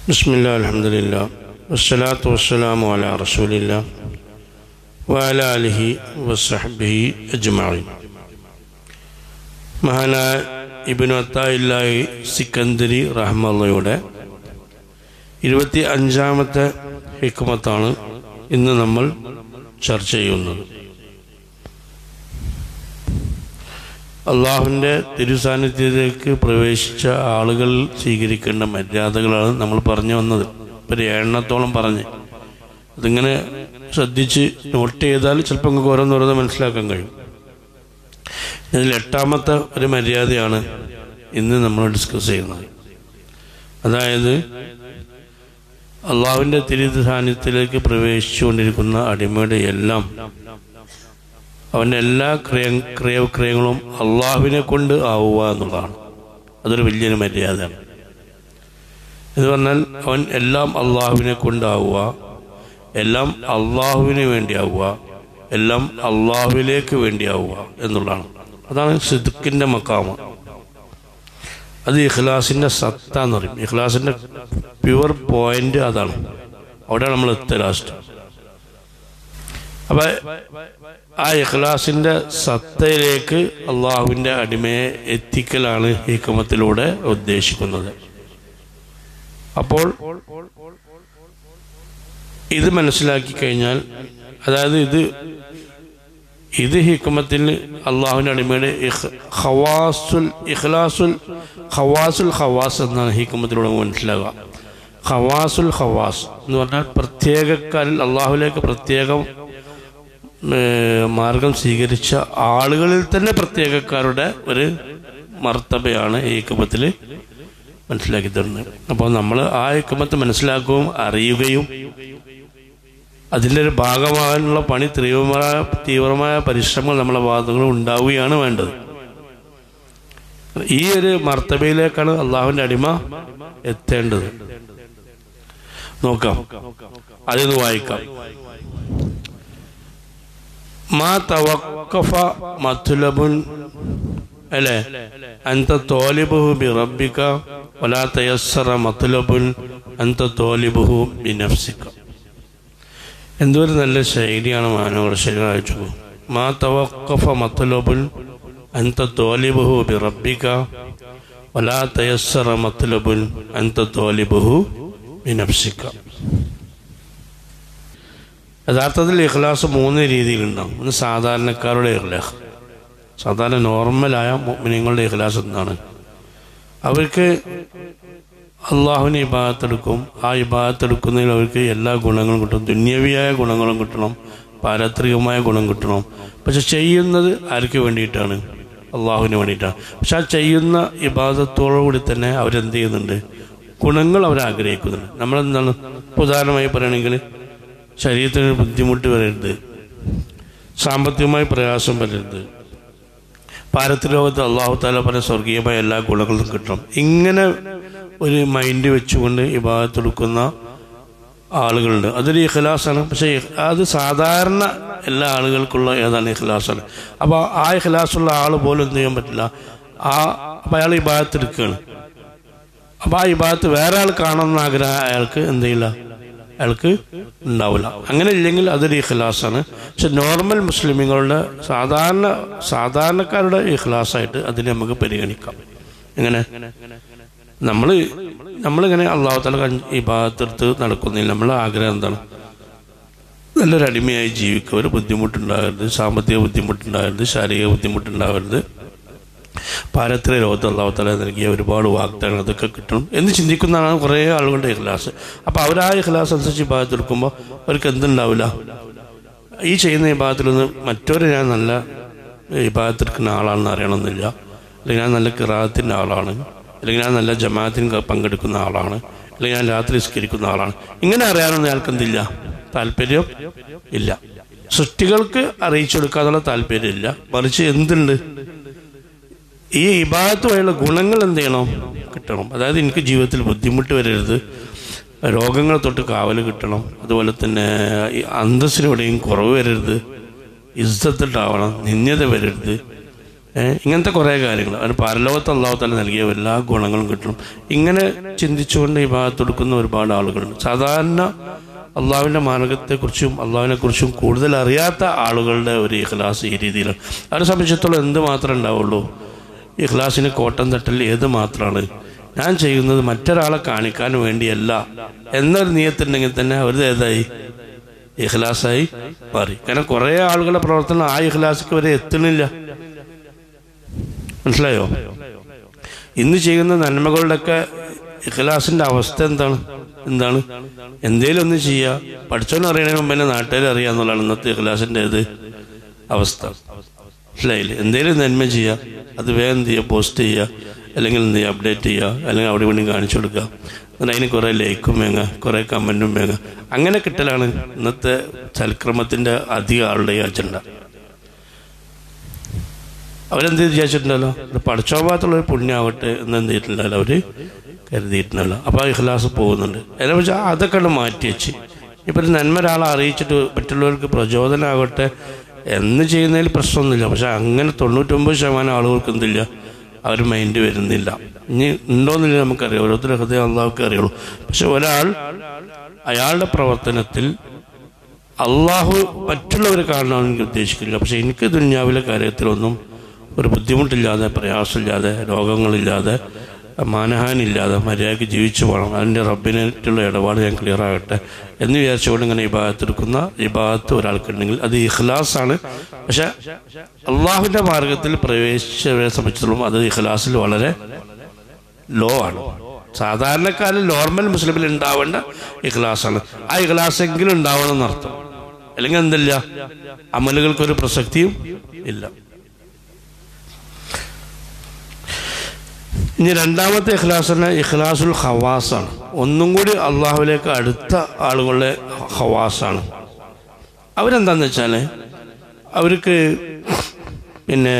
بسم الله الحمد لله والصلاة والسلام على رسول الله وعلى آله وصحبه أجمعين മഹാനായ ഇബിനു അത്തായില്ലായി സിക്കന്ദരി റഹ്മയുടെ ഇരുപത്തി അഞ്ചാമത്തെ ഹിക്മത്താണ് ഇന്ന് നമ്മൾ ചർച്ച ചെയ്യുന്നത് അള്ളാഹുവിൻ്റെ തിരുസാന്നിധ്യത്തിലേക്ക് പ്രവേശിച്ച ആളുകൾ സ്വീകരിക്കേണ്ട മര്യാദകളാണ് നമ്മൾ പറഞ്ഞു വന്നത് ഒരു എണ്ണത്തോളം പറഞ്ഞ് അതിങ്ങനെ ശ്രദ്ധിച്ച് നോട്ട് ചെയ്താൽ ചിലപ്പോൾ നിങ്ങൾക്ക് ഓരോന്നോരോന്ന് മനസ്സിലാക്കാൻ കഴിയും ഇതിൽ എട്ടാമത്തെ ഒരു മര്യാദയാണ് ഇന്ന് നമ്മൾ ഡിസ്കസ് ചെയ്യുന്നത് അതായത് അള്ളാഹുവിൻ്റെ തിരുസാന്നിധ്യത്തിലേക്ക് പ്രവേശിച്ചുകൊണ്ടിരിക്കുന്ന അടിമയുടെ എല്ലാം അവൻ്റെ എല്ലാ ക്രിയ ക്രിയവിക്രയങ്ങളും അള്ളാഹുവിനെ കൊണ്ട് ആവുക എന്നുള്ളതാണ് അതൊരു വലിയൊരു മര്യാദയാണ് എന്ന് പറഞ്ഞാൽ അവൻ എല്ലാം അള്ളാഹുവിനെ കൊണ്ടാവുക എല്ലാം അള്ളാഹുവിന് വേണ്ടിയാവുക എല്ലാം അള്ളാഹുവിലേക്ക് വേണ്ടിയാവുക എന്നുള്ളതാണ് അതാണ് സിദ്ക്കിൻ്റെ മക്കാമ അത് ഇഖ്ലാസിൻ്റെ സത്ത എന്ന് പറയും ഇഖ്ലാസിൻ്റെ പ്യുവർ പോയിന്റ് അതാണ് അവിടെയാണ് നമ്മൾ എത്തുക ലാസ്റ്റ് അപ്പൊ ആ ഇഖ്ലാസിന്റെ സത്തയിലേക്ക് അള്ളാഹുവിന്റെ അടിമയെ എത്തിക്കലാണ് ഹിക്കമത്തിലൂടെ ഉദ്ദേശിക്കുന്നത് അപ്പോൾ ഇത് മനസ്സിലാക്കി കഴിഞ്ഞാൽ അതായത് ഇത് ഇത് ഹിക്കമത്തിൽ അള്ളാഹുവിന്റെ അടിമയുടെ ഖവാസുൽ ഇഖ്ലാസുൽ ഖവാസുൽ ഖവാസ് എന്നാണ് ഹിക്കമത്തിലൂടെ മനസ്സിലാകുക ഖവാസുൽ ഖവാസ് എന്ന് പറഞ്ഞാൽ പ്രത്യേകക്കാരിൽ അള്ളാഹുലേക്ക് പ്രത്യേകം മാർഗം സ്വീകരിച്ച ആളുകളിൽ തന്നെ പ്രത്യേകക്കാരുടെ ഒരു മർത്തബയാണ് ഈ ഹിക്കമത്തിൽ മനസ്സിലാക്കി തരുന്നത് അപ്പോൾ നമ്മൾ ആ ഹിക്കമത്ത് മനസ്സിലാക്കുകയും അറിയുകയും അതിൻ്റെ ഒരു ഭാഗമാകാനുള്ള പണി തീവ്രമായ തീവ്രമായ പരിശ്രമങ്ങൾ നമ്മളെ ഭാഗത്തുകൾ ഉണ്ടാവുകയാണ് വേണ്ടത് ഈ ഒരു മർത്തബയിലേക്കാണ് അള്ളാഹുവിൻ്റെ അടിമ എത്തേണ്ടത് നോക്കാം അതിന്ന് വായിക്കാം മാ തവക്കഫ മത്തുലബുൻ അല്ലേ അന്ത തോലിബുഹു ബി റബ്ബിക വലാ തയസ്സറ മത്തുലബുൻ അന്ത തോലിബുഹു ബി നഫ്സിക എന്തൊരു നല്ല ശൈലിയാണ് മാനവർ ശൈലി അയച്ചു മാ തവക്കഫ മത്തുലബുൻ അന്ത തോലിബുഹു ബി റബ്ബിക വലാ തയസ്സറ മത്തുലബുൻ അന്ത തോലിബുഹു ബി നഫ്സിക യഥാർത്ഥത്തിൽ ഇഖ്ലാസ് മൂന്ന് രീതിയിലുണ്ടാകും ഒന്ന് സാധാരണക്കാരുടെ ഇഖ്ലാസ് സാധാരണ നോർമലായ മിനിങ്ങളുടെ ഇഖ്ലാസ് എന്താണ് അവർക്ക് അള്ളാഹുവിനെ ഇബാദത്തെടുക്കും ആ ഇബാദത്തെടുക്കുന്നതിൽ അവർക്ക് എല്ലാ ഗുണങ്ങളും കിട്ടും ദുന്യവിയായ ഗുണങ്ങളും കിട്ടണം പാരത്രികമായ ഗുണം കിട്ടണം പക്ഷെ ചെയ്യുന്നത് ആർക്ക് വേണ്ടിയിട്ടാണ് അള്ളാഹുവിന് വേണ്ടിയിട്ടാണ് പക്ഷെ ആ ചെയ്യുന്ന ഇബാദത്തോടുകൂടി തന്നെ അവരെന്ത് ചെയ്യുന്നുണ്ട് ഗുണങ്ങൾ അവർ ആഗ്രഹിക്കുന്നുണ്ട് നമ്മളെന്താണ് ഉദാഹരണമായി പറയുകയാണെങ്കിൽ ശരീരത്തിന് ബുദ്ധിമുട്ട് വരരുത് സാമ്പത്തികമായി പ്രയാസം വരരുത് പാരത്രിലോകത്ത് അള്ളാഹു താല പല സ്വർഗീയമായ എല്ലാ ഗുണങ്ങളും കിട്ടണം ഇങ്ങനെ ഒരു മൈൻഡ് വെച്ചുകൊണ്ട് വിഭാഗത്തെടുക്കുന്ന ആളുകളുണ്ട് അതൊരു ഇഖ്ലാസാണ് പക്ഷേ അത് സാധാരണ എല്ലാ ആളുകൾക്കുള്ള ഏതാണ് ഇഖ്ലാസാണ് അപ്പോൾ ആ ഇഖ്ലാസുള്ള ആൾ പോലും എന്ത് ചെയ്യാൻ പറ്റില്ല ആ അപ്പം അയാൾ ഈ ഭാഗത്തെടുക്കുകയാണ് അപ്പോൾ ആ ഈ ഭാഗത്ത് വേറെ ആൾ കാണണമെന്ന് ആഗ്രഹം അയാൾക്ക് എന്ത് ചെയ്യില്ല അയാൾക്ക് ഉണ്ടാവില്ല അങ്ങനെ ഇല്ലെങ്കിൽ അതൊരു ഇഖ്ലാസാണ് പക്ഷെ നോർമൽ മുസ്ലിമുകളുടെ സാധാരണ സാധാരണക്കാരുടെ ഇഖ്ലാസായിട്ട് അതിനെ നമുക്ക് പരിഗണിക്കാം എങ്ങനെ നമ്മൾ നമ്മളിങ്ങനെ അള്ളാഹുത്തല ഈ ഭാഗത്തെടുത്ത് നടക്കുന്നില്ല നമ്മളെ ആഗ്രഹം എന്താണ് നല്ലൊരു അടിമയായി ജീവിക്കുക ഒരു ബുദ്ധിമുട്ടുണ്ടാകരുത് സാമ്പത്തിക ബുദ്ധിമുട്ടുണ്ടാകരുത് ശാരീരിക ബുദ്ധിമുട്ടുണ്ടാകരുത് പാരത്രിക ലോകത്ത് അള്ളാഹുത്തല നൽകിയ ഒരുപാട് വാഗ്ദാനം അതൊക്കെ കിട്ടണം എന്ന് ചിന്തിക്കുന്നതാണ് കുറേ ആളുകളുടെ ഇഖ്ലാസ് അപ്പോൾ അവർ ആ ഇഖ്ലാസ് അനുസരിച്ച് ഭാഗത്ത് എടുക്കുമ്പോൾ അവർക്ക് എന്തുണ്ടാവില്ല ഈ ചെയ്യുന്ന ഈ ഭാഗത്തിൽ നിന്ന് മറ്റൊരു ഞാൻ നല്ല ഈ ഭാഗത്തെടുക്കുന്ന ആളാണെന്ന് അറിയണമെന്നില്ല അല്ലെങ്കിൽ ഞാൻ നല്ല കിറാത്തിൻ്റെ ആളാണ് അല്ലെങ്കിൽ ഞാൻ നല്ല ജമാഅത്തിന് പങ്കെടുക്കുന്ന ആളാണ് അല്ലെങ്കിൽ ഞാൻ രാത്രി സ്കരിക്കുന്ന ആളാണ് ഇങ്ങനെ അറിയാനൊന്നും അയാൾക്ക് എന്തില്ല താല്പര്യം ഇല്ല സൃഷ്ടികൾക്ക് അറിയിച്ചു കൊടുക്കാനുള്ള താല്പര്യമില്ല മറിച്ച് എന്തുണ്ട് ഈ ഇബാദത്തുമായുള്ള ഗുണങ്ങൾ എന്ത് ചെയ്യണം കിട്ടണം അതായത് എനിക്ക് ജീവിതത്തിൽ ബുദ്ധിമുട്ട് വരരുത് രോഗങ്ങൾ തൊട്ട് കാവൽ കിട്ടണം അതുപോലെ തന്നെ ഈ അന്തസ്സിനെവിടെയും കുറവ് വരരുത് ഇസ്സത്തിട്ടാവണം നിന്യത വരരുത് ഏ, ഇങ്ങനത്തെ കുറേ കാര്യങ്ങൾ അതിന് പരലോകത്ത് അള്ളാഹു തല നൽകിയ എല്ലാ ഗുണങ്ങളും കിട്ടണം ഇങ്ങനെ ചിന്തിച്ചുകൊണ്ട് ഈ ഭാഗത്ത് കൊടുക്കുന്ന ഒരുപാട് ആളുകളുണ്ട് സാധാരണ അള്ളാഹുവിൻ്റെ മാർഗത്തെക്കുറിച്ചും അള്ളാഹുവിനെ കുറിച്ചും കൂടുതൽ അറിയാത്ത ആളുകളുടെ ഒരു ഇഖ്ലാസ് ഈ രീതിയിലാണ് അവരെ സംബന്ധിച്ചിടത്തോളം എന്ത് മാത്രമേ ഉണ്ടാവുള്ളൂ ഇഖ്ലാസിന് കോട്ടം തട്ടൽ ഏത് മാത്രമാണ് ഞാൻ ചെയ്യുന്നത് മറ്റൊരാളെ കാണിക്കാൻ വേണ്ടിയല്ല എന്നൊരു നിയത്തുണ്ടെങ്കിൽ തന്നെ അവരുടെ ഏതായി ഇഖ്ലാസായി മാറി കാരണം കുറേ ആളുകളുടെ പ്രവർത്തനം ആ ഇഖ്ലാസിക്ക് വരെ എത്തണില്ല മനസ്സിലായോ ഇന്ന് ചെയ്യുന്ന നന്മകളുടെയൊക്കെ ഇഖ്ലാസിന്റെ അവസ്ഥ എന്താണ് എന്താണ് എന്തേലും ഒന്ന് ചെയ്യുക പഠിച്ചോന്ന് അറിയണതിന് മുമ്പ് തന്നെ നാട്ടുകാർ അറിയാന്നുള്ളതാണ് ഇന്നത്തെ ഇഖ്ലാസിന്റെ ഇത് അവസ്ഥ മനസ്സിലായില്ലേ എന്തേലും നന്മ ചെയ്യുക അത് വേഗം എന്ത് ചെയ്യുക പോസ്റ്റ് ചെയ്യുക അല്ലെങ്കിൽ എന്ത് ചെയ്യുക അപ്ഡേറ്റ് ചെയ്യുക അല്ലെങ്കിൽ അവിടെ വേണ്ടി കാണിച്ചു കൊടുക്കുക എന്നിട്ട് അതിന് കുറേ ലൈക്കും വേങ്ങ കുറേ കമൻറ്റും വേങ്ങ അങ്ങനെ കിട്ടലാണ് ഇന്നത്തെ സൽക്രമത്തിൻ്റെ അധിക ആളുടെ ഈ അജണ്ട അവരെന്ത് വിചാരിച്ചിട്ടുണ്ടല്ലോ ഇത് പഠിച്ചോഭാഗത്തുള്ളൊരു പുണ്യമാവട്ടെ എന്ന് എന്ത് ചെയ്തിട്ടുണ്ടല്ലോ അവർ കരുതിയിട്ടുണ്ടല്ലോ അപ്പോൾ ആ ഇഖ്ലാസ് പോകുന്നുണ്ട് എന്നെ വെച്ചാൽ അതൊക്കെ അങ്ങട് മാറ്റി വെച്ച് ഇപ്പം ഒരു നന്മ ഒരാളെ അറിയിച്ചിട്ട് മറ്റുള്ളവർക്ക് പ്രചോദനമാകട്ടെ എന്ന് ചെയ്യുന്നതിൽ പ്രശ്നമൊന്നുമില്ല പക്ഷെ അങ്ങനെ തൊണ്ണൂറ്റൊമ്പത് ശതമാനം ആളുകൾക്ക് എന്തില്ല അവർ മൈൻഡ് വരുന്നില്ല ഇനി ഉണ്ടോന്നില്ല നമുക്കറിയാം ഓരോരുത്തരുടെ ഹൃദയം അള്ളാഹുക്ക് അറിയുള്ളൂ പക്ഷെ ഒരാൾ അയാളുടെ പ്രവർത്തനത്തിൽ അള്ളാഹു മറ്റുള്ളവരെ കാണണമെന്ന് എനിക്ക് ഉദ്ദേശിക്കില്ല പക്ഷെ എനിക്ക് ദുന്യാവിലെ കാര്യത്തിലൊന്നും ഒരു ബുദ്ധിമുട്ടില്ലാതെ പ്രയാസമില്ലാതെ രോഗങ്ങളില്ലാതെ മാനഹാനില്ലാതെ മര്യാദയ്ക്ക് ജീവിച്ചു പോകണം അതിൻ്റെ റബ്ബിനായിട്ടുള്ള ഇടപാട് ഞാൻ ക്ലിയർ ആകട്ടെ എന്ന് വിചാരിച്ചുകൊണ്ട് ഇങ്ങനെ ഈ ഭാഗത്തെടുക്കുന്ന ഈ ഭാഗത്ത് ഒരാൾക്കുണ്ടെങ്കിൽ അത് ഇഖ്ലാസാണ് പക്ഷെ അള്ളാഹുവിൻ്റെ മാർഗത്തിൽ പ്രവേശിച്ചവരെ സംബന്ധിച്ചിടത്തോളം അത് ഇഖ്ലാസിൽ വളരെ ലോ ആണ് സാധാരണക്കാരിൽ നോർമൽ മുസ്ലിമിൽ ഉണ്ടാവേണ്ട ഇഖ്ലാസാണ് ആ ഇഖ്ലാസ് എങ്കിലും ഉണ്ടാവണം എന്നർത്ഥം അല്ലെങ്കിൽ എന്തില്ല അമലുകൾക്കൊരു പ്രസക്തിയും ഇല്ല ഇനി രണ്ടാമത്തെ ഇഖ്ലാസിന് ഇഖ്ലാസുൽ ഹവാസാണ് ഒന്നും കൂടി അള്ളാഹുവിലേക്ക് അടുത്ത ആളുകളുടെ ഹവാസാണ് അവരെന്താന്ന് വെച്ചാൽ അവർക്ക് പിന്നെ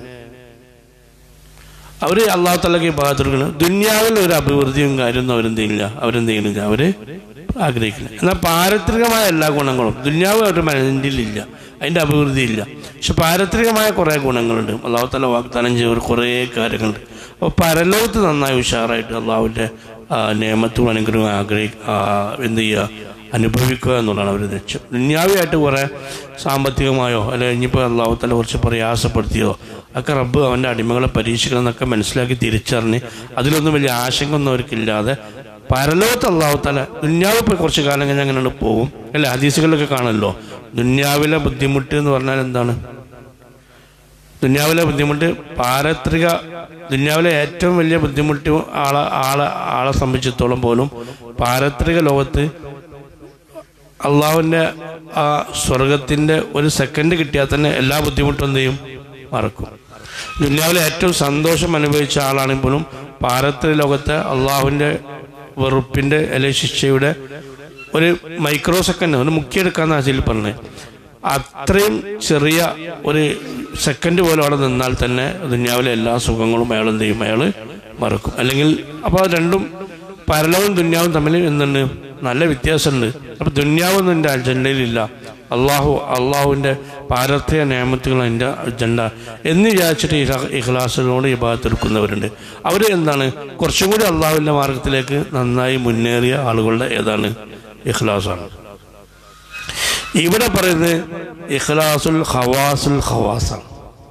അവർ അള്ളാഹു തലക്ക് ഭാഗത്തെടുക്കണം ദുന്യാവിൽ ഒരു അഭിവൃദ്ധിയും കാര്യമൊന്നും അവരെന്ത് ചെയ്യില്ല അവരെന്ത് ചെയ്യുന്നില്ല അവര് ആഗ്രഹിക്കില്ല എന്നാൽ പാരത്രികമായ എല്ലാ ഗുണങ്ങളും ദുന്യാവ് അവരുടെ മൈൻഡിലില്ല അതിൻ്റെ അഭിവൃദ്ധി ഇല്ല പക്ഷെ പാരത്രികമായ കുറേ ഗുണങ്ങളുണ്ട് അള്ളാഹു തല വാഗ്ദാനം ചെയ്ത കുറേ കാര്യങ്ങളുണ്ട് അപ്പോൾ പരലോകത്ത് നന്നായി ഉഷാറായിട്ട് അള്ളാഹുവിൻ്റെ നിയമത്തും അനുഗ്രഹം ആഗ്രഹി ആ, എന്ത് ചെയ്യുക അനുഭവിക്കുക എന്നുള്ളതാണ് അവർ ലക്ഷ്യം ദുന്യാവിയായിട്ട് കുറേ സാമ്പത്തികമായോ അല്ലെങ്കിൽ ഇനിയിപ്പോൾ അള്ളാഹുത്തല കുറച്ച് പ്രയാസപ്പെടുത്തിയോ ഒക്കെ റബ്ബ് അവൻ്റെ അടിമകളെ പരീക്ഷിക്കണം എന്നൊക്കെ മനസ്സിലാക്കി തിരിച്ചറിഞ്ഞ് അതിലൊന്നും വലിയ ആശങ്ക ഒന്നും അവർക്കില്ലാതെ പരലോകത്ത് അള്ളാഹുത്തല ദുന്യാവ് ഇപ്പോൾ കുറച്ച് കാലം കഴിഞ്ഞ് അങ്ങനെ പോകും അല്ലേ ഹദീസുകളിലൊക്കെ കാണുമല്ലോ ദുന്യാവിലെ ബുദ്ധിമുട്ട് എന്ന് പറഞ്ഞാൽ എന്താണ് ദുന്യാവിലെ ബുദ്ധിമുട്ട് പാരത്രിക ദുന്യാവിലെ ഏറ്റവും വലിയ ബുദ്ധിമുട്ട് ആളെ ആളെ ആളെ സംബന്ധിച്ചിടത്തോളം പോലും പാരത്രിക ലോകത്ത് അള്ളാഹുവിൻ്റെ ആ സ്വർഗത്തിൻ്റെ ഒരു സെക്കൻഡ് കിട്ടിയാൽ തന്നെ എല്ലാ ബുദ്ധിമുട്ടും എന്ത് ചെയ്യും മറക്കും ദുന്യാവിലെ ഏറ്റവും സന്തോഷം അനുഭവിച്ച ആളാണെങ്കിൽ പോലും പാരത്രിക ലോകത്തെ അള്ളാഹുവിൻ്റെ വെറുപ്പിൻ്റെ അല്ലെങ്കിൽ ശിക്ഷയുടെ ഒരു മൈക്രോ സെക്കൻഡ് ഒന്ന് മുക്കിയെടുക്കാന്ന് അതിൽ പറഞ്ഞത് അത്രയും ചെറിയ ഒരു സെക്കൻഡ് പോലെ അവിടെ നിന്നാൽ തന്നെ ദുന്യാവിലെ എല്ലാ സുഖങ്ങളും അയാൾ എന്ത് ചെയ്യും അയാൾ മറക്കും അല്ലെങ്കിൽ അപ്പോൾ അത് രണ്ടും പരലവും ദുന്യാവും തമ്മിൽ എന്തുണ്ട് നല്ല വ്യത്യാസമുണ്ട് അപ്പൊ ദുന്യാവൊന്നും എൻ്റെ അജണ്ടയിലില്ല അള്ളാഹു അള്ളാഹുവിൻ്റെ പാരത്രിക നിയമത്തുകൾ എൻ്റെ അജണ്ട എന്ന് വിചാരിച്ചിട്ട് ഇഖ- ഇഖ്ലാസിനോട് ഈ ഭാഗത്തെടുക്കുന്നവരുണ്ട് അവർ എന്താണ് കുറച്ചും കൂടി അള്ളാഹുവിൻ്റെ മാർഗത്തിലേക്ക് നന്നായി മുന്നേറിയ ആളുകളുടെ ഏതാണ് ഇഖ്ലാസാണ് ഇവിടെ പറയുന്നത് ഇഖ്ലാസുൽ ഖവാസുൽ ഖവാസാണ്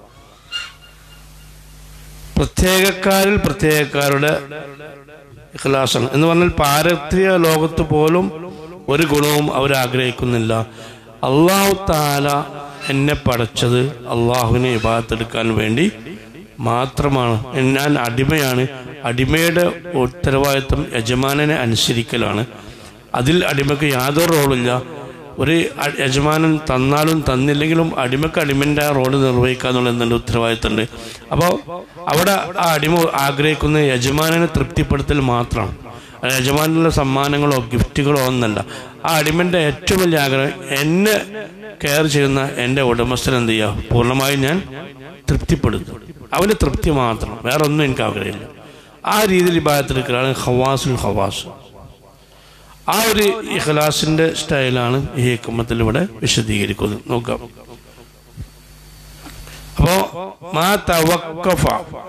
പ്രത്യേകക്കാരിൽ പ്രത്യേകക്കാരുടെ ഇഖ്ലാസാണ് എന്ന് പറഞ്ഞാൽ പാരത്രിക ലോകത്ത് പോലും ഒരു ഗുണവും അവർ ആഗ്രഹിക്കുന്നില്ല അള്ളാഹു താല എന്നെ പടച്ചത് അള്ളാഹുവിനെ ഇബാദത്തെടുക്കാൻ വേണ്ടി മാത്രമാണ് ഞാൻ അടിമയാണ് അടിമയുടെ ഉത്തരവാദിത്വം യജമാനനെ അനുസരിക്കലാണ് അതിൽ അടിമയ്ക്ക് യാതൊരു റോളില്ല ഒരു അ- യജമാനൻ തന്നാലും തന്നില്ലെങ്കിലും അടിമക്ക് അടിമൻ്റെ റോള് നിർവഹിക്കുക എന്നുള്ള എന്തുണ്ട് ഉത്തരവാദിത്തമുണ്ട് അപ്പോൾ അവിടെ ആ അടിമ ആഗ്രഹിക്കുന്ന യജമാനനെ തൃപ്തിപ്പെടുത്തൽ മാത്രമാണ് അത് യജമാനുള്ള സമ്മാനങ്ങളോ ഗിഫ്റ്റുകളോ ഒന്നല്ല ആ അടിമൻ്റെ ഏറ്റവും വലിയ ആഗ്രഹം എന്നെ കെയർ ചെയ്യുന്ന എൻ്റെ ഉടമസ്ഥൻ എന്ത് ചെയ്യുക പൂർണ്ണമായും ഞാൻ തൃപ്തിപ്പെടുത്തും അവന് തൃപ്തി മാത്രം വേറെ ഒന്നും എനിക്ക് ആഗ്രഹമില്ല ആ രീതിയിൽ ഈ ഭാഗത്തെടുക്കലാണ് ഹവാസുൽ ഹവാസ് ആ ഒരു ഇഖ്ലാസിന്റെ സ്റ്റൈലാണ് ഈ ഹിക്കുമത്തിൽ ഇവിടെ വിശദീകരിക്കുന്നത് നോക്കാം അപ്പോൾ മാ തവക്കഫ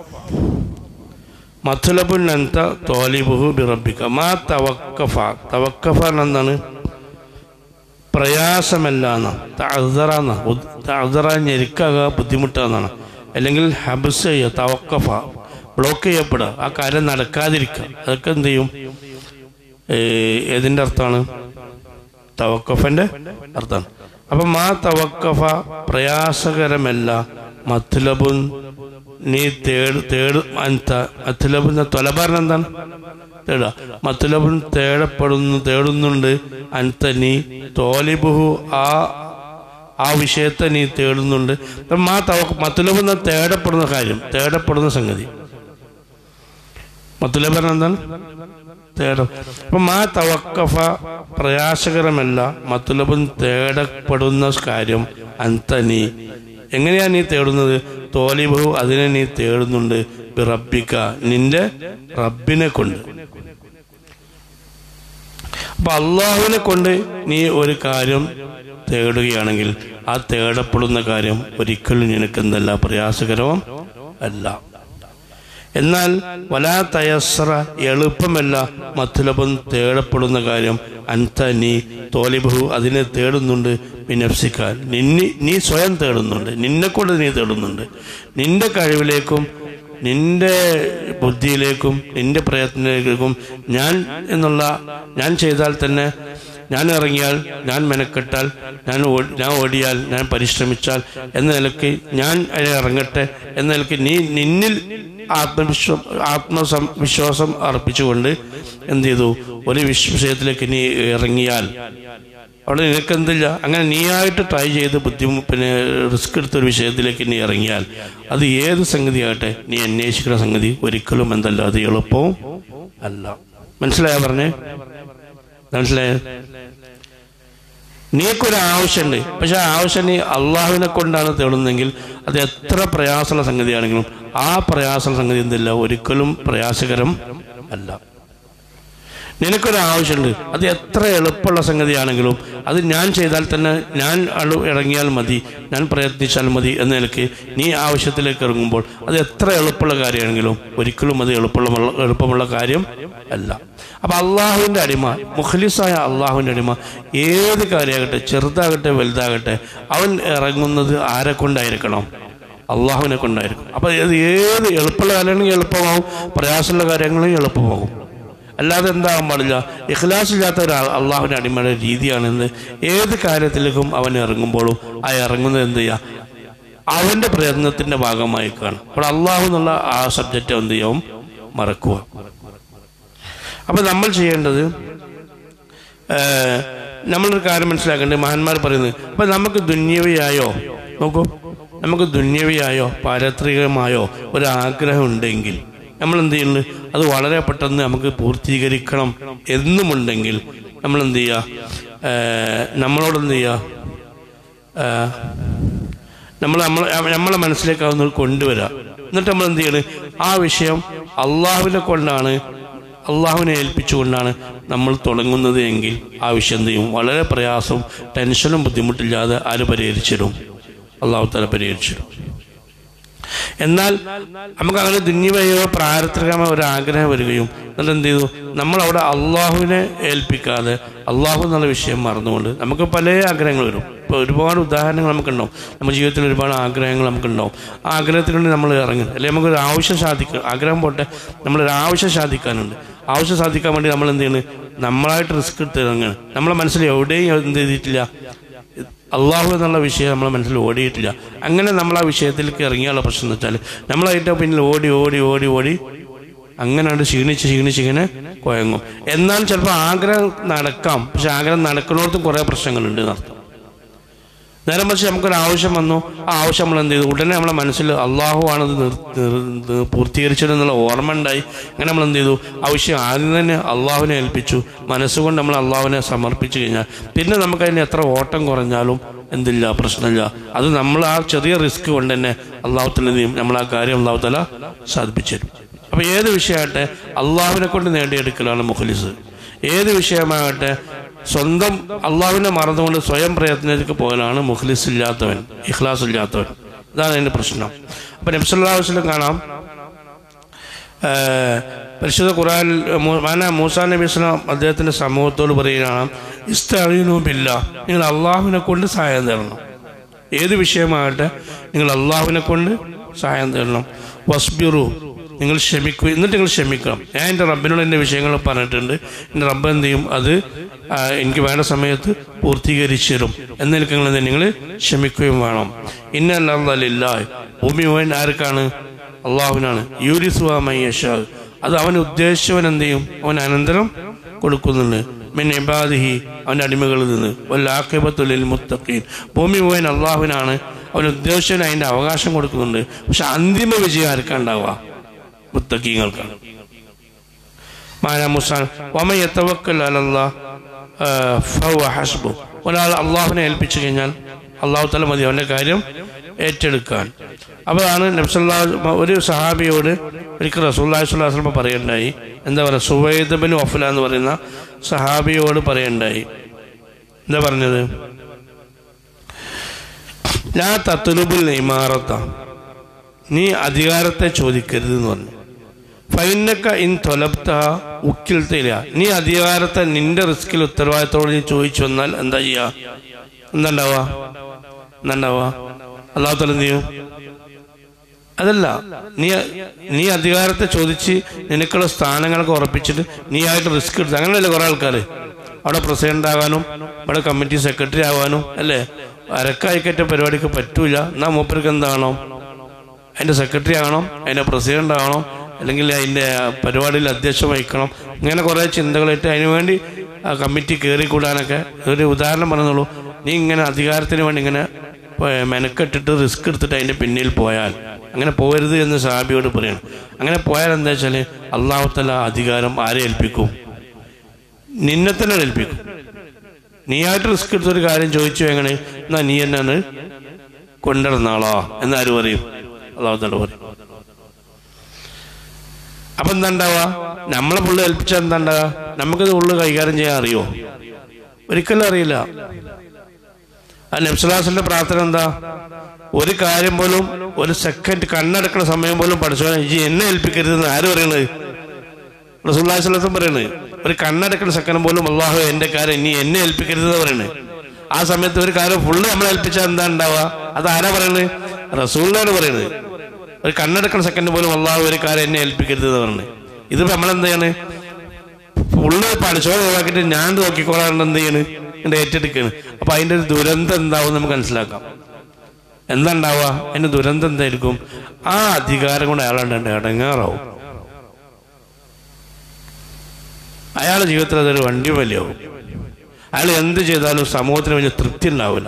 മത്തുലബുൻ അന്ത തോലിബുഹു ബിറബിക്ക മാ തവക്കഫ തവക്കഫ എന്താണ് പ്രയാസമല്ല എന്നാണ് തഅസറാന്ന തഅസറ ഞെരുക്കാക ബുദ്ധിമുട്ടാന്നാണ് അല്ലെങ്കിൽ ഹബസ് ചെയ്യുക തവക്കഫ ബ്ലോക്ക് ചെയ്യപ്പെടുക ആ കാര്യം നടക്കാതിരിക്കുക അതൊക്കെ എന്ത് ചെയ്യും ഏ, ഏതിന്റെ അർത്ഥമാണ് തവക്കഫന്റെ അർത്ഥമാണ് അപ്പം മാ തവക്കഫ പ്രയാസകരമല്ല മത്തുലബുൻ നീ തേട് തേട് അന്ത മത്തുലബുൻ തൊലബാരൻ എന്താണ് തേടുക മത്തുലബുൻ തേടപ്പെടുന്നു തേടുന്നുണ്ട് അന്ത നീ തോലിബുഹു ആ ആ വിഷയത്തെ നീ തേടുന്നുണ്ട് അപ്പം മാ തവക്ക മത്തുലബ് തേടപ്പെടുന്ന കാര്യം തേടപ്പെടുന്ന സംഗതി മത്തുലബൻ എന്താണ് തേടം അപ്പൊ മാ തവക്കഫ പ്രയാസകരമല്ല മത്തുലബൻ തേടപ്പെടുന്ന കാര്യം അന്ത നീ എങ്ങനെയാ നീ തേടുന്നത് തോലിബഹു അതിനെ നീ തേടുന്നുണ്ട് റബ്ബിക്ക നിന്റെ റബ്ബിനെ കൊണ്ട് അപ്പൊ അള്ളാഹുവിനെ കൊണ്ട് നീ ഒരു കാര്യം തേടുകയാണെങ്കിൽ ആ തേടപ്പെടുന്ന കാര്യം ഒരിക്കലും നിനക്ക് എന്തല്ല പ്രയാസകരവും അല്ല എന്നാൽ വലാ തയസ്ര എളുപ്പമല്ല മത്തുലബം തേടപ്പെടുന്ന കാര്യം അൻത നീ തോലിബഹു അതിനെ തേടുന്നുണ്ട് മിനഫ്സിക്കാൻ നിന്നി നീ സ്വയം തേടുന്നുണ്ട് നിന്നെ കൊണ്ട് നീ തേടുന്നുണ്ട് നിന്റെ കഴിവിലേക്കും നിന്റെ ബുദ്ധിയിലേക്കും നിന്റെ പ്രയത്നത്തിലേക്കും ഞാൻ എന്നുള്ള ഞാൻ ചെയ്താൽ തന്നെ ഞാൻ ഇറങ്ങിയാൽ ഞാൻ മെനക്കെട്ടാൽ ഞാൻ ഓ- ഞാൻ ഓടിയാൽ ഞാൻ പരിശ്രമിച്ചാൽ എന്ന നിലയ്ക്ക് ഞാൻ അതിനെ ഇറങ്ങട്ടെ എന്ന നിലയ്ക്ക് നീ നിന്നിൽ ആത്മവിശ്വ ആത്മസം വിശ്വാസം അർപ്പിച്ചുകൊണ്ട് എന്ത് ചെയ്തു ഒരു വിഷ- വിഷയത്തിലേക്ക് നീ ഇറങ്ങിയാൽ അവിടെ നിനക്കെന്തില്ല അങ്ങനെ നീയായിട്ട് ട്രൈ ചെയ്ത് ബുദ്ധിമു പിന്നെ റിസ്ക് എടുത്ത ഒരു വിഷയത്തിലേക്ക് നീ ഇറങ്ങിയാൽ അത് ഏത് സംഗതിയാകട്ടെ നീ അന്വേഷിക്കുന്ന സംഗതി ഒരിക്കലും എന്തല്ല അത് എളുപ്പവും അല്ല മനസ്സിലായ പറഞ്ഞേ മനസ്സിലായ നീക്കൊരു ആവശ്യമുണ്ട് പക്ഷെ ആ ആവശ്യം നീ അള്ളാഹുവിനെ കൊണ്ടാണ് തേടുന്നതെങ്കിൽ അത് എത്ര പ്രയാസമുള്ള സംഗതിയാണെങ്കിലും ആ പ്രയാസമുള്ള സംഗതി എന്തില്ല ഒരിക്കലും പ്രയാസകരം അല്ല നിനക്കൊരു ആവശ്യമുണ്ട് അത് എത്ര എളുപ്പമുള്ള സംഗതിയാണെങ്കിലും അത് ഞാൻ ചെയ്താൽ തന്നെ ഞാൻ അളു ഇറങ്ങിയാൽ മതി ഞാൻ പ്രയത്നിച്ചാൽ മതി എന്ന നിലയ്ക്ക് നീ ആവശ്യത്തിലേക്ക് ഇറങ്ങുമ്പോൾ അത് എത്ര എളുപ്പമുള്ള കാര്യമാണെങ്കിലും ഒരിക്കലും അത് എളുപ്പമുള്ള എളുപ്പമുള്ള കാര്യം അല്ല അപ്പൊ അള്ളാഹുവിന്റെ അടിമ മുഖലിസായ അള്ളാഹുവിന്റെ അടിമ ഏത് കാര്യമാകട്ടെ ചെറുതാകട്ടെ വലുതാകട്ടെ അവൻ ഇറങ്ങുന്നത് ആരെ കൊണ്ടായിരിക്കണം അള്ളാഹുവിനെ കൊണ്ടായിരിക്കും അപ്പൊ ഇത് ഏത് എളുപ്പമുള്ള കാര്യമാണെങ്കിൽ എളുപ്പമാവും പ്രയാസമുള്ള കാര്യങ്ങളും എളുപ്പമാകും അല്ലാതെ എന്താകാൻ പാടില്ല ഇഖ്ലാസ് ഇല്ലാത്ത ഒരാൾ അള്ളാഹുവിന്റെ അടിമയുടെ രീതിയാണ് എന്ത് ഏത് കാര്യത്തിലേക്കും അവൻ ഇറങ്ങുമ്പോഴും ആ ഇറങ്ങുന്നത് എന്ത് ചെയ്യുക അവന്റെ പ്രയത്നത്തിന്റെ ഭാഗമായി കാണും അപ്പോൾ അള്ളാഹു എന്നുള്ള ആ സബ്ജക്റ്റ് എന്ത് ചെയ്യും മറക്കുക അപ്പൊ നമ്മൾ ചെയ്യേണ്ടത് ഏഹ്, നമ്മളൊരു കാര്യം മനസ്സിലാക്കേണ്ടത് മഹാന്മാർ പറയുന്നത് അപ്പൊ നമുക്ക് ദുന്യവിയായോ നോക്കൂ നമുക്ക് ദുന്യവിയായോ പാരത്രികമായോ ഒരു ആഗ്രഹം ഉണ്ടെങ്കിൽ നമ്മൾ എന്ത് ചെയ്യുന്നു അത് വളരെ പെട്ടെന്ന് നമുക്ക് പൂർത്തീകരിക്കണം എന്നുമുണ്ടെങ്കിൽ നമ്മൾ എന്ത് ചെയ്യുക ഏഹ്, നമ്മളോട് എന്ത് ചെയ്യുക ഏഹ്, നമ്മൾ നമ്മൾ നമ്മളെ മനസ്സിലേക്ക് അതൊന്ന് കൊണ്ടുവരിക എന്നിട്ട് നമ്മൾ എന്ത് ചെയ്യണം ആ വിഷയം അള്ളാഹുവിനെ കൊണ്ടാണ് അള്ളാഹുവിനെ ഏൽപ്പിച്ചുകൊണ്ടാണ് നമ്മൾ തുടങ്ങുന്നത് എങ്കിൽ ആ വിഷയം എന്ത് ചെയ്യും വളരെ പ്രയാസവും ടെൻഷനും ബുദ്ധിമുട്ടില്ലാതെ ആര് പരിഹരിച്ചിടും അള്ളാഹു തല പരിഹരിച്ചിടും എന്നാൽ നമുക്ക് അങ്ങനെ ദുന്യവയോ പ്രാരത്രികമായ ഒരു ആഗ്രഹം വരികയും എന്നിട്ട് എന്ത് ചെയ്തു നമ്മൾ അവിടെ അള്ളാഹുവിനെ ഏൽപ്പിക്കാതെ അള്ളാഹു എന്നുള്ള വിഷയം മറന്നുകൊണ്ട് നമുക്ക് പല ആഗ്രഹങ്ങൾ വരും ഇപ്പോൾ ഒരുപാട് ഉദാഹരണങ്ങൾ നമുക്കുണ്ടാവും നമ്മുടെ ജീവിതത്തിൽ ഒരുപാട് ആഗ്രഹങ്ങൾ നമുക്കുണ്ടാവും ആ ആഗ്രഹത്തിന് വേണ്ടി നമ്മൾ ഇറങ്ങും അല്ലെങ്കിൽ നമുക്കൊരു ആവശ്യം സാധിക്കുക ആഗ്രഹം പോട്ടെ നമ്മളൊരു ആവശ്യം സാധിക്കാനുണ്ട് ആവശ്യം സാധിക്കാൻ വേണ്ടി നമ്മൾ എന്ത് ചെയ്യുന്നത് നമ്മളായിട്ട് റിസ്ക് എടുത്ത് ഇറങ്ങുകയാണ് നമ്മളെ മനസ്സിൽ എവിടെയും എന്ത് ചെയ്തിട്ടില്ല അള്ളാഹു എന്നുള്ള വിഷയം നമ്മളെ മനസ്സിൽ ഓടിയിട്ടില്ല അങ്ങനെ നമ്മൾ ആ വിഷയത്തിലേക്ക് ഇറങ്ങിയുള്ള പ്രശ്നം എന്ന് വെച്ചാൽ നമ്മളായിട്ട് പിന്നിൽ ഓടി ഓടി ഓടി ഓടി അങ്ങനെയാണ് ക്ഷീണിച്ച് ക്ഷീണിച്ച് ഇങ്ങനെ കുഴങ്ങും എന്നാൽ ചിലപ്പോൾ ആഗ്രഹം നടക്കാം പക്ഷെ ആഗ്രഹം നടക്കുന്നിടത്തും കുറേ പ്രശ്നങ്ങളുണ്ട് എന്നർത്ഥം നേരെ മറിച്ച് നമുക്കൊരു ആവശ്യം വന്നു ആ ആവശ്യം നമ്മൾ എന്ത് ചെയ്തു ഉടനെ നമ്മളെ മനസ്സിൽ അള്ളാഹു ആണത് നിർ- നിർ- നിർ- പൂർത്തീകരിച്ചതെന്നുള്ള ഓർമ്മ ഉണ്ടായി അങ്ങനെ നമ്മൾ എന്ത് ചെയ്തു ആ വിഷയം ആദ്യം തന്നെ അള്ളാഹുവിനെ ഏൽപ്പിച്ചു മനസ്സുകൊണ്ട് നമ്മൾ അള്ളാഹുവിനെ സമർപ്പിച്ചു കഴിഞ്ഞാൽ പിന്നെ നമുക്കതിന് എത്ര ഓട്ടം കുറഞ്ഞാലും എന്തില്ല പ്രശ്നമില്ല അത് നമ്മൾ ആ ചെറിയ റിസ്ക് കൊണ്ട് തന്നെ അള്ളാഹുത്തല നമ്മൾ ആ കാര്യം അള്ളാഹുത്തല സാധിപ്പിച്ചു തരും അപ്പൊ ഏത് വിഷയമാകട്ടെ അള്ളാഹുവിനെ കൊണ്ട് നേടിയെടുക്കലാണ് മുഖലിസ് ഏത് വിഷയമാകട്ടെ സ്വന്തം അള്ളാഹുവിനെ മറന്നുകൊണ്ട് സ്വയം പ്രയത്നത്തിലേക്ക് പോകലാണ് മുഖ്ലിസ് ഇല്ലാത്തവൻ ഇഖ്ലാസ് ഇല്ലാത്തവൻ ഇതാണ് അതിൻ്റെ പ്രശ്നം അപ്പം നബ്സല്ലാ വസ്ലം കാണാം ഏഹ്, പരിശുദ്ധ ഖുറാൻ മാന മൂസാ നബി ഇസ്ലാം അദ്ദേഹത്തിൻ്റെ സമൂഹത്തോട് പറയുകയാണ് ഇസ്തീനുമില്ല നിങ്ങൾ അള്ളാഹുവിനെ കൊണ്ട് സഹായം തരണം ഏത് വിഷയമാകട്ടെ നിങ്ങൾ അള്ളാഹുവിനെ കൊണ്ട് സഹായം തരണം വസ്ബിറു നിങ്ങൾ ക്ഷമിക്കൂ എന്നിട്ട് നിങ്ങൾ ക്ഷമിക്കണം ഞാൻ എൻ്റെ റബ്ബിനോട് എൻ്റെ വിഷയങ്ങൾ പറഞ്ഞിട്ടുണ്ട് എൻ്റെ റബ്ബ് എന്ത് ചെയ്യും അത് ആ, എനിക്ക് വേണ്ട സമയത്ത് പൂർത്തീകരിച്ചു തരും എന്നതിലേക്ക് നിങ്ങൾ എന്ത് ചെയ്യും? നിങ്ങൾ ക്ഷമിക്കുകയും വേണം ഇന്നല്ല ഭൂമി മുഴുവൻ ആർക്കാണ് അള്ളാഹുവിനാണ് യൂരിസുവാ മയ്യഷാ അത് അവൻ ഉദ്ദേശിച്ചവൻ എന്ത് ചെയ്യും അവൻ അനന്തരം കൊടുക്കുന്നുണ്ട് മിൻ ഇബാദിഹി അവൻ്റെ അടിമകളിൽ നിന്ന് വല്ലാഖിബത്തുലിൽ മുത്തഖീൻ ഭൂമി മുഴുവൻ അള്ളാഹുവിനാണ് അവൻ ഉദ്ദേശിച്ചവൻ അതിൻ്റെ അവകാശം കൊടുക്കുന്നുണ്ട് പക്ഷെ അന്തിമ വിജയം ആർക്കാ ഉണ്ടാവുക മുത്തഖീങ്ങൾക്കാണ് മാന മുസാൻ വമ യതവക്കൽ അലല്ലാ ഫഹുവ ഹസ്ബു ഒരാൾ അള്ളാഹുവിനെ ഏൽപ്പിച്ചു കഴിഞ്ഞാൽ അള്ളാഹു തല മതി അവൻ്റെ കാര്യം ഏറ്റെടുക്കാൻ അപ്പോഴാണ് നബ്സല്ലാ ഒരു സഹാബിയോട് ഒരിക്കൽ റസൂല്ലാഹി സ്വല്ലാ വസ്ലമ പറയണ്ടായി എന്താ പറയുക സുവൈദ് ബിൻ വഫല എന്ന് പറയുന്ന സഹാബിയോട് പറയണ്ടായി എന്താ പറഞ്ഞത് ലാ തത്തുലുബുൽ ഇമാറത്ത നീ അധികാരത്തെ ചോദിക്കരുത് എന്ന് പറഞ്ഞു ഫൈനക്ക ഇൻ തൊലപ്ത ഉക്കിൽത്തില്ല നീ അധികാരത്തെ നിന്റെ റിസ്കിൽ ഉത്തരവാദിത്തോട് നീ ചോദിച്ചു വന്നാൽ എന്താ ചെയ്യാ എന്താ ഉണ്ടാവുക എന്താ ഉണ്ടാവുക അള്ളാഹു തല എന്ത് ചെയ്യും അതല്ല നീ നീ അധികാരത്തെ ചോദിച്ച് നിനക്കുള്ള സ്ഥാനങ്ങളൊക്കെ ഉറപ്പിച്ചിട്ട് നീ ആയിട്ട് റിസ്ക് എടുത്ത് അങ്ങനെയല്ലേ കുറെ ആൾക്കാർ അവിടെ പ്രസിഡന്റ് ആകാനും ഇവിടെ കമ്മിറ്റി സെക്രട്ടറി ആവാനും അല്ലേ അരക്കായിക്കറ്റ പരിപാടിക്ക് പറ്റൂല എന്നാ മൂപ്പർക്ക് എന്താണോ അതിന്റെ സെക്രട്ടറി ആകണം അതിന്റെ പ്രസിഡന്റ് ആകണം അല്ലെങ്കിൽ അതിന്റെ പരിപാടിയിൽ അധ്യക്ഷം വഹിക്കണം ഇങ്ങനെ കുറേ ചിന്തകളായിട്ട് അതിനുവേണ്ടി ആ കമ്മിറ്റി കയറിക്കൂടാനൊക്കെ ഒരു ഉദാഹരണം പറഞ്ഞോളൂ നീ ഇങ്ങനെ അധികാരത്തിന് വേണ്ടി ഇങ്ങനെ ഏർ, മെനക്കെട്ടിട്ട് റിസ്ക് എടുത്തിട്ട് അതിന്റെ പിന്നിൽ പോയാൽ അങ്ങനെ പോകരുത് എന്ന് സാബിയോട് പറയണം അങ്ങനെ പോയാൽ എന്താ വെച്ചാൽ അള്ളാഹുത്തല അധികാരം ആരെ ഏൽപ്പിക്കും നിന്നെ തന്നെ ഏൽപ്പിക്കും നീയായിട്ട് റിസ്ക് എടുത്തൊരു കാര്യം ചോദിച്ചു എങ്ങനെ എന്നാ നീ എന്നാണ് കൊണ്ടിരുന്നാളോ എന്നാര് പറയും അള്ളാഹുത്തല പറയും അപ്പൊ എന്താ ഉണ്ടാവുക നമ്മളെ പുള്ളി ഏൽപ്പിച്ചാൽ എന്താ ഉണ്ടാവുക നമുക്കത് ഉള്ളു കൈകാര്യം ചെയ്യാൻ അറിയോ ഒരിക്കലും അറിയില്ല ആ നബ്സുലാസിന്റെ പ്രാർത്ഥന എന്താ ഒരു കാര്യം പോലും ഒരു സെക്കൻഡ് കണ്ണടക്കുന്ന സമയം പോലും പഠിച്ചോ ഇജി എന്നെ ഏൽപ്പിക്കരുതെന്ന് ആര് പറയണത് റസൂല്ലാസ്ലത്തും പറയണത് ഒരു കണ്ണടക്കുന്ന സെക്കൻഡ് പോലും അള്ളാഹു എന്റെ കാര്യം ഇനി എന്നെ ഏൽപ്പിക്കരുതെന്ന് പറയണത് ആ സമയത്ത് ഒരു കാര്യം ഫുള്ള് നമ്മളെ ഏൽപ്പിച്ചാൽ എന്താ ഉണ്ടാവുക അത് ആരാ പറയണത് റസൂലിനാണ് പറയണത് ഒരു കണ്ണടക്കുന്ന സെക്കൻഡ് പോലും അള്ളാഹു ഒരു കാര്യം എന്നെ ഏൽപ്പിക്കരുത് എന്ന് പറഞ്ഞത് ഇതിപ്പോ നമ്മളെന്ത് ചെയ്യാണ് ഫുള്ള് പഠിച്ചോ ഒഴിവാക്കിയിട്ട് ഞാൻ നോക്കിക്കോളാണ്ട് എന്ത് ചെയ്യണ് എന്റെ ഏറ്റെടുക്കാണ് അപ്പൊ അതിന്റെ ഒരു ദുരന്തം എന്താവും നമുക്ക് മനസ്സിലാക്കാം എന്താ ഉണ്ടാവുക അതിന്റെ ദുരന്തം എന്തായിരിക്കും ആ അധികാരം കൊണ്ട് അയാളുണ്ട് ഇടങ്ങാറാവും അയാളുടെ ജീവിതത്തിൽ അതൊരു വണ്ടി വലിയാവും അയാൾ എന്ത് ചെയ്താലും സമൂഹത്തിന് വലിയ തൃപ്തി ഉണ്ടാവില്ല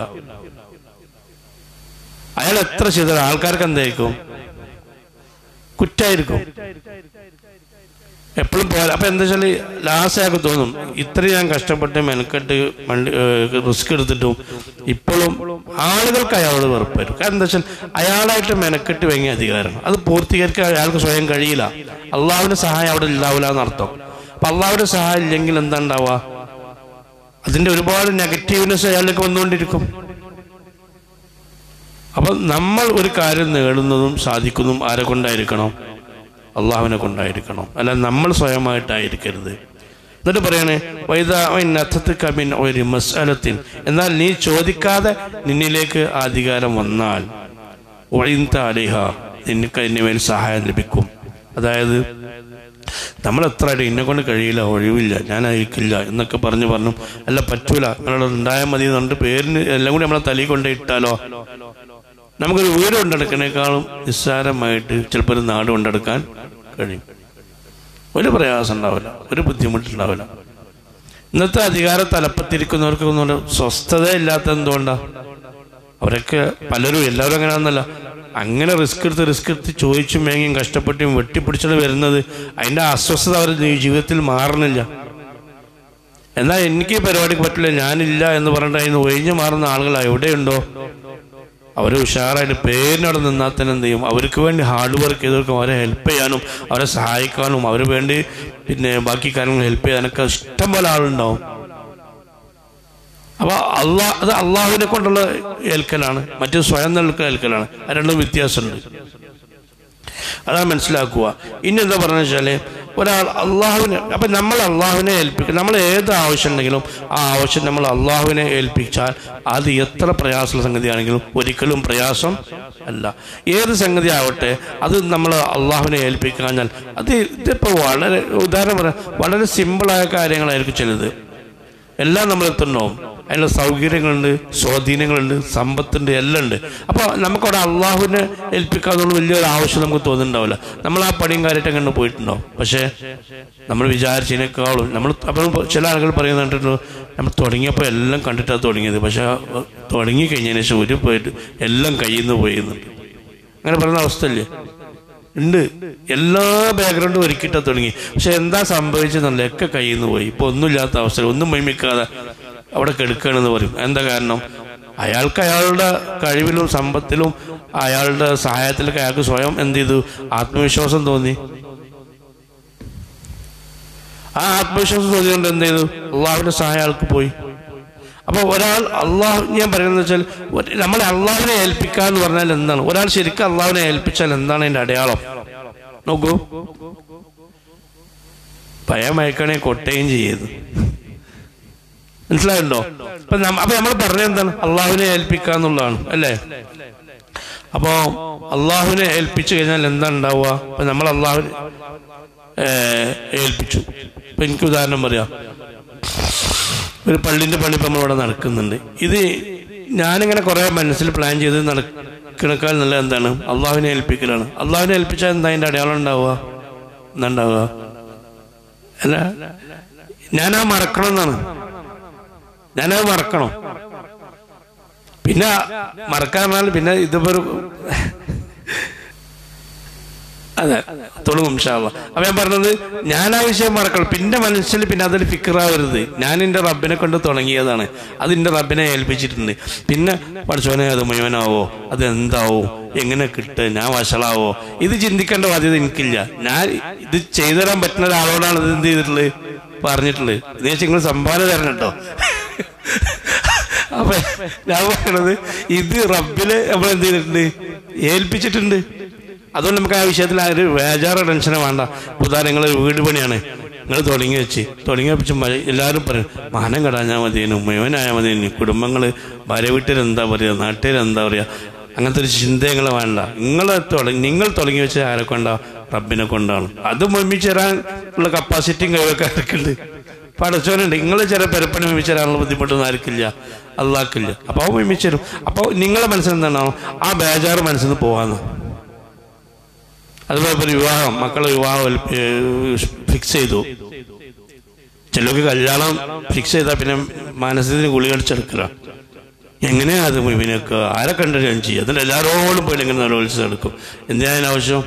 അയാൾ എത്ര ചെയ്താലും ആൾക്കാർക്ക് എന്തായിരിക്കും കുറ്റായിരിക്കും എപ്പോഴും പോരാ അപ്പൊ എന്താ വെച്ചാല് ലാസ്റ്റ് അയാൾക്ക് തോന്നും ഇത്രയും ഞാൻ കഷ്ടപ്പെട്ട് മെനക്കെട്ട് വണ്ടി റിസ്ക് എടുത്തിട്ടും ഇപ്പോഴും ആളുകൾക്ക് അയാളോട് വെറുപ്പായിരിക്കും കാരണം എന്താ വെച്ചാൽ അയാളായിട്ട് മെനക്കെട്ട് വാങ്ങിയ അധികാരം അത് പൂർത്തീകരിക്കാൻ അയാൾക്ക് സ്വയം കഴിയില്ല അള്ളാഹുവിന്റെ സഹായം അവിടെ ഉണ്ടാവില്ല എന്നർത്ഥം അപ്പൊ അള്ളാഹുവിന്റെ സഹായം ഇല്ലെങ്കിൽ എന്താ ഉണ്ടാവുക അതിന്റെ ഒരുപാട് നെഗറ്റീവ്നെസ് അയാളിലേക്ക് വന്നുകൊണ്ടിരിക്കും അപ്പൊ നമ്മൾ ഒരു കാര്യം നേടുന്നതും സാധിക്കുന്നതും ആരെ കൊണ്ടായിരിക്കണം അള്ളാഹുവിനെ കൊണ്ടായിരിക്കണം അല്ല നമ്മൾ സ്വയമായിട്ടായിരിക്കരുത് എന്നിട്ട് പറയണേ വൈദാഥത്ത് കമിൻ ഒരു മസാലത്തിൻ എന്നാൽ നീ ചോദിക്കാതെ നിന്നിലേക്ക് ആ അധികാരം വന്നാൽ ഒഴിന്താലിഹ നിനക്ക് അതിന് മേൽ സഹായം ലഭിക്കും അതായത് നമ്മൾ എത്ര ആയിട്ട് എന്നെ കൊണ്ട് കഴിയില്ല ഒഴിവില്ല ഞാൻ അയക്കില്ല എന്നൊക്കെ പറഞ്ഞു പറഞ്ഞു അല്ല പറ്റൂല നിങ്ങളോട് ഉണ്ടായാൽ മതി എന്നുണ്ട് പേരിന് എല്ലാം കൂടി നമ്മളെ തലയിൽ കൊണ്ട് ഇട്ടാലോ നമുക്കൊരു വീട് കൊണ്ടെടുക്കണേക്കാളും നിസ്സാരമായിട്ട് ചിലപ്പോൾ ഒരു നാട് കൊണ്ടെടുക്കാൻ കഴിയും ഒരു പ്രയാസം ഉണ്ടാവില്ല ഒരു ബുദ്ധിമുട്ടുണ്ടാവില്ല ഇന്നത്തെ അധികാര തലപ്പത്തിരിക്കുന്നവർക്ക് ഒന്നും ഒരു സ്വസ്ഥത ഇല്ലാത്ത എന്തുകൊണ്ടാ അവരൊക്കെ പലരും എല്ലാവരും അങ്ങനെയാണെന്നല്ല അങ്ങനെ റിസ്ക് എടുത്ത് റിസ്ക് എടുത്ത് ചോദിച്ചും മേങ്ങിയും കഷ്ടപ്പെട്ടും വെട്ടിപ്പിടിച്ചിട്ട് വരുന്നത് അതിന്റെ അസ്വസ്ഥത അവരുടെ ജീവിതത്തിൽ മാറണില്ല എന്നാൽ എനിക്ക് ഈ പരിപാടിക്ക് പറ്റില്ല ഞാനില്ല എന്ന് പറഞ്ഞിട്ട് അതിന് ഒഴിഞ്ഞു മാറുന്ന ആളുകൾ എവിടെയുണ്ടോ അവർ ഉഷാറായിട്ട് പേരിനോട് നിന്നാൽ തന്നെ എന്ത് ചെയ്യും അവർക്ക് വേണ്ടി ഹാർഡ് വർക്ക് ചെയ്തവർക്കും അവരെ ഹെൽപ്പ് ചെയ്യാനും അവരെ സഹായിക്കാനും അവര് വേണ്ടി പിന്നെ ബാക്കി കാര്യങ്ങൾ ഹെൽപ്പ് ചെയ്യാനൊക്കെ ഇഷ്ടം പോലെ ആളുണ്ടാവും അപ്പോൾ അള്ളാഹ് അത് അള്ളാഹുവിനെ കൊണ്ടുള്ള ഏൽക്കലാണ് മറ്റു സ്വയം നൽകുന്ന ഏൽക്കലാണ് അത് രണ്ടും വ്യത്യാസമുണ്ട് അതാണ് മനസ്സിലാക്കുക ഇനി എന്താ പറഞ്ഞു വെച്ചാല് ഒരാൾ അള്ളാഹുവിനെ അപ്പം നമ്മൾ അള്ളാഹുവിനെ ഏൽപ്പിക്കും നമ്മൾ ഏത് ആവശ്യം ഉണ്ടെങ്കിലും ആ ആവശ്യം നമ്മൾ അള്ളാഹുവിനെ ഏൽപ്പിച്ചാൽ അത് എത്ര പ്രയാസമുള്ള സംഗതിയാണെങ്കിലും ഒരിക്കലും പ്രയാസം അല്ല ഏത് സംഗതി ആവട്ടെ അത് നമ്മൾ അള്ളാഹുവിനെ ഏൽപ്പിക്കാഞ്ഞാൽ അത് ഇതിപ്പോൾ വളരെ ഉദാഹരണം പറയാം വളരെ സിമ്പിളായ കാര്യങ്ങളായിരിക്കും ചിലത് എല്ലാം നമ്മൾ എത്തുന്നുണ്ടാവും അതിനുള്ള സൗകര്യങ്ങളുണ്ട് സ്വാധീനങ്ങളുണ്ട് സമ്പത്തുണ്ട് എല്ലാം ഉണ്ട് അപ്പോൾ നമുക്കവിടെ അള്ളാഹുവിനെ ഏൽപ്പിക്കാന്നുള്ള വലിയൊരു ആവശ്യം നമുക്ക് തോന്നുന്നുണ്ടാവില്ല നമ്മൾ ആ പണിയും കാര്യമായിട്ട് അങ്ങനെ പോയിട്ടുണ്ടാവും പക്ഷേ നമ്മൾ വിചാരിച്ചതിനേക്കാളും നമ്മൾ അപ്പോൾ ചില ആളുകൾ പറയുന്നുണ്ട് നമ്മൾ തുടങ്ങിയപ്പോൾ എല്ലാം കണ്ടിട്ടാണ് തുടങ്ങിയത് പക്ഷേ തുടങ്ങി കഴിഞ്ഞതിന് ശേഷം ഒരു പോയിട്ട് എല്ലാം കയ്യിൽ നിന്ന് പോയിന്നുണ്ട് അങ്ങനെ പറയുന്ന അവസ്ഥയല്ലേ ഉണ്ട് എല്ലാ ബാക്ക്ഗ്രൗണ്ടും ഒരുക്കിയിട്ടാ തുടങ്ങി പക്ഷെ എന്താ സംഭവിച്ചതെന്നല്ല ഒക്കെ കയ്യിൽ നിന്ന് പോയി ഇപ്പൊ ഒന്നുമില്ലാത്ത അവസരം ഒന്നും മൈമിക്കാതെ അവിടെ കെടുക്കുകയാണെന്ന് പറയും എന്താ കാരണം അയാൾക്ക് അയാളുടെ കഴിവിലും സമ്പത്തിലും അയാളുടെ സഹായത്തിലൊക്കെ അയാൾക്ക് സ്വയം എന്ത് ചെയ്തു ആത്മവിശ്വാസം തോന്നി ആ ആത്മവിശ്വാസം തോന്നിയുകൊണ്ട് എന്ത് ചെയ്തു അള്ളാഹുവിന്റെ സഹായം അയാൾക്ക് പോയി അപ്പൊ ഒരാൾ അള്ളാഹു ഞാൻ പറയുന്നത് വെച്ചാൽ ഒരു- നമ്മളെ അള്ളാഹുവിനെ ഏൽപ്പിക്കുക എന്ന് പറഞ്ഞാൽ എന്താണ് ഒരാൾ ശരിക്കും അള്ളാഹുവിനെ ഏൽപ്പിച്ചാൽ എന്താണ് അതിന്റെ അടയാളം നോക്കൂ പഴയ മയക്കണേ കൊട്ടുകയും ചെയ്യത് മനസ്സിലായുണ്ടോ അപ്പൊ നമ്മ- അപ്പൊ നമ്മൾ പറഞ്ഞത് എന്താണ് അള്ളാഹുവിനെ ഏൽപ്പിക്കുക എന്നുള്ളതാണ് അല്ലേ അപ്പോ അള്ളാഹുവിനെ ഏൽപ്പിച്ചു കഴിഞ്ഞാൽ എന്താ ഉണ്ടാവുക അപ്പൊ നമ്മൾ അള്ളാഹുവിനെ ഏഹ്, ഏൽപ്പിച്ചു ഇപ്പൊ എനിക്ക് ഉദാഹരണം പറയാം ഒരു പള്ളിന്റെ പണി ഇപ്പം നമ്മളിവിടെ നടക്കുന്നുണ്ട് ഇത് ഞാനിങ്ങനെ കുറെ മനസ്സിൽ പ്ലാൻ ചെയ്ത് നടക്കണക്കാൾ നല്ല എന്താണ് അള്ളാഹുവിനെ ഏൽപ്പിക്കലാണ് അള്ളാഹുവിനെ ഏൽപ്പിച്ചാൽ എന്താ അതിന്റെ അടയാളം ഉണ്ടാവുക എന്താ ഉണ്ടാവുക അല്ല ഞാനാ മറക്കണം എന്നാണ് ഞാനത് മറക്കണം പിന്നെ മറക്കാൻ പറഞ്ഞാൽ പിന്നെ ഇതിപ്പോ ഒരു അതെ തുടങ്ങും ഷാവ അപ്പൊ ഞാൻ പറഞ്ഞത് ഞാൻ ആ വിഷയം മറക്കണം പിന്നെ മനസ്സിൽ പിന്നെ അതൊരു ഫിക്കറാവരുത് ഞാൻ എന്റെ റബ്ബിനെ കൊണ്ട് തുടങ്ങിയതാണ് അത് എന്റെ റബ്ബിനെ ഏൽപ്പിച്ചിട്ടുണ്ട് പിന്നെ പഠിച്ചോനെ അത് മുഴുവനാവോ അത് എന്താവോ എങ്ങനെ കിട്ടുക ഞാൻ വഷളാവോ ഇത് ചിന്തിക്കേണ്ട ബാധ്യത എനിക്കില്ല ഞാൻ ഇത് ചെയ്തു തരാൻ പറ്റുന്ന ഒരാളോടാണ് ഇത് എന്ത് ചെയ്തിട്ടുള്ളത് പറഞ്ഞിട്ടുള്ളത് എന്ന് വെച്ചാൽ നിങ്ങൾ സംഭാവന തരണം കേട്ടോ അപ്പൊ ഞാൻ പറയണത് ഇത് റബ്ബില് നമ്മൾ എന്ത് ചെയ്തിട്ടുണ്ട് ഏൽപ്പിച്ചിട്ടുണ്ട് അതുകൊണ്ട് നമുക്ക് ആ വിഷയത്തിൽ ആ ഒരു വേജാറ ടെൻഷനെ വേണ്ട ഉദാഹരണം നിങ്ങൾ വീട് പണിയാണ് നിങ്ങൾ തുടങ്ങി വെച്ച് തുടങ്ങി വെച്ച് മ- എല്ലാവരും പറയും മാനം കടാഞ്ഞാൽ മതിയേനു മുഴുവനായാൽ മതിയേനു കുടുംബങ്ങൾ ഭാര്യ വീട്ടിൽ എന്താ പറയുക നാട്ടിൽ എന്താ പറയുക അങ്ങനത്തെ ഒരു ചിന്ത നിങ്ങൾ വേണ്ട നിങ്ങൾ തുടങ്ങി നിങ്ങൾ തുടങ്ങി വെച്ച ആരെ കൊണ്ടാ റബ്ബിനെ കൊണ്ടാണ് അത് മുമ്പിച്ച് തരാൻ ഉള്ള കപ്പാസിറ്റിയും കഴിവൊക്കെ ആർക്കുണ്ട് പടച്ചോനുണ്ട് നിങ്ങൾ ചില പെരപ്പണി മിമിച്ച് തരാനുള്ള ബുദ്ധിമുട്ടൊന്നും ആർക്കില്ല അള്ളാക്കില്ല അപ്പോൾ അവൻ മിമിച്ച് തരും അപ്പോൾ നിങ്ങളെ മനസ്സിലെന്താണോ ആ ബേജാറ് മനസ്സിൽ നിന്ന് പോവാന്ന് അതുപോലെ ഇപ്പൊ ഒരു വിവാഹം മക്കളെ വിവാഹം ഫിക്സ് ചെയ്തു ചിലർക്ക് കല്യാണം ഫിക്സ് ചെയ്താൽ പിന്നെ മനസ്സിന് ഗുളി കടിച്ചെടുക്കില്ല എങ്ങനെയാ അത് മുഴുവനൊക്കെ ആരെ കണ്ടു ഞാൻ ചെയ്യുക അതിൽ എല്ലാവരോടും പോയി ഇങ്ങനെ നിലവിളിച്ച് നടക്കും എന്തിനാ അതിനാവശ്യം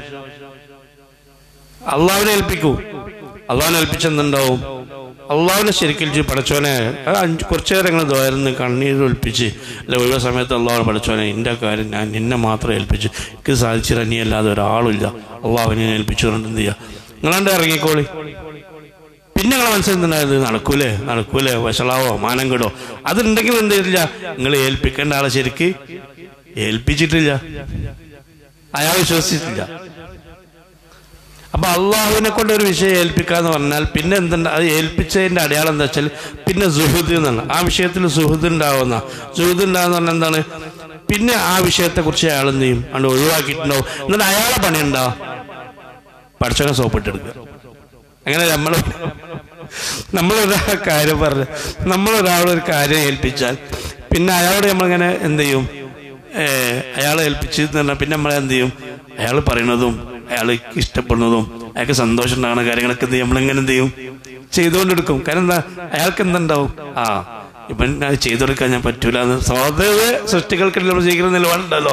അള്ളാവിനെ ഏൽപ്പിക്കൂ അള്ളാവിനെ ഏൽപ്പിച്ചെന്തുണ്ടാവും അള്ളാവിനെ ശരിക്കും ചെയ്യും പടച്ചോനെ അത് അഞ്ച് കുറച്ചു നേരം ഇങ്ങനെ ദ്വാരുന്ന് കണ്ണീര് ഒളിപ്പിച്ച് അല്ല ഒഴിവ് സമയത്ത് അള്ളാഹു പടച്ചോനെ എൻ്റെ കാര്യം ഞാൻ നിന്നെ മാത്രം ഏൽപ്പിച്ചു എനിക്ക് സാധിച്ചില്ല നീ അല്ലാതെ ഒരാളുമില്ല അള്ളാഹുവിനെ ഏൽപ്പിച്ചു കൊണ്ട് എന്ത് ചെയ്യുക നിങ്ങളാണ്ട് ഇറങ്ങിക്കോളി പിന്നെ നിങ്ങളെ മനസ്സിലെന്തുണ്ടായത് നടക്കൂലേ നടക്കൂലേ വഷളാവോ മാനം കെടോ അതുണ്ടെങ്കിൽ എന്ത് ചെയ്തില്ല നിങ്ങൾ ഏൽപ്പിക്കേണ്ട ആളെ ശരിക്ക് ഏൽപ്പിച്ചിട്ടില്ല അയാൾ വിശ്വസിച്ചിട്ടില്ല അപ്പൊ അള്ളാഹുവിനെ കൊണ്ട് ഒരു വിഷയം ഏൽപ്പിക്കാന്ന് പറഞ്ഞാൽ പിന്നെ എന്തുണ്ട് അത് ഏൽപ്പിച്ചതിന്റെ അടയാളം എന്താ വെച്ചാൽ പിന്നെ സുഹൃദ് എന്നാണ് ആ വിഷയത്തിൽ സുഹൃദ് ഉണ്ടാവുന്ന സുഹൃദ് ഉണ്ടാകുന്ന പറഞ്ഞാൽ എന്താണ് പിന്നെ ആ വിഷയത്തെ കുറിച്ച് അയാൾ എന്ത് ചെയ്യും അത് ഒഴിവാക്കിയിട്ടുണ്ടാവും എന്നിട്ട് അയാളെ പണി ഉണ്ടാവും പഠിച്ചവനെ സോപ്പിട്ടെടുക്കുക അങ്ങനെ നമ്മൾ നമ്മളൊരാ കാര്യം പറഞ്ഞ് നമ്മളൊരാളൊരു കാര്യം ഏൽപ്പിച്ചാൽ പിന്നെ അയാളോട് നമ്മളിങ്ങനെ എന്ത് ചെയ്യും അയാളെ ഏൽപ്പിച്ച് എന്ന് പറഞ്ഞാൽ പിന്നെ നമ്മൾ എന്ത് ചെയ്യും അയാൾ പറയുന്നതും അയാൾക്ക് ഇഷ്ടപ്പെടുന്നതും അയാൾക്ക് സന്തോഷം ഉണ്ടാകുന്ന കാര്യങ്ങളൊക്കെ എന്ത് ചെയ്യും നമ്മളിങ്ങനെ എന്ത് ചെയ്യും ചെയ്തുകൊണ്ടെടുക്കും കാരണം എന്താ അയാൾക്ക് എന്തുണ്ടാവും ആ ഇവൻ അത് ചെയ്തു കൊടുക്കാൻ ഞാൻ പറ്റൂല എന്ന് സ്വാതന്ത്ര്യ സൃഷ്ടികൾക്കിടയിൽ നമ്മൾ ജീവിക്കുന്ന നിലപാടുണ്ടല്ലോ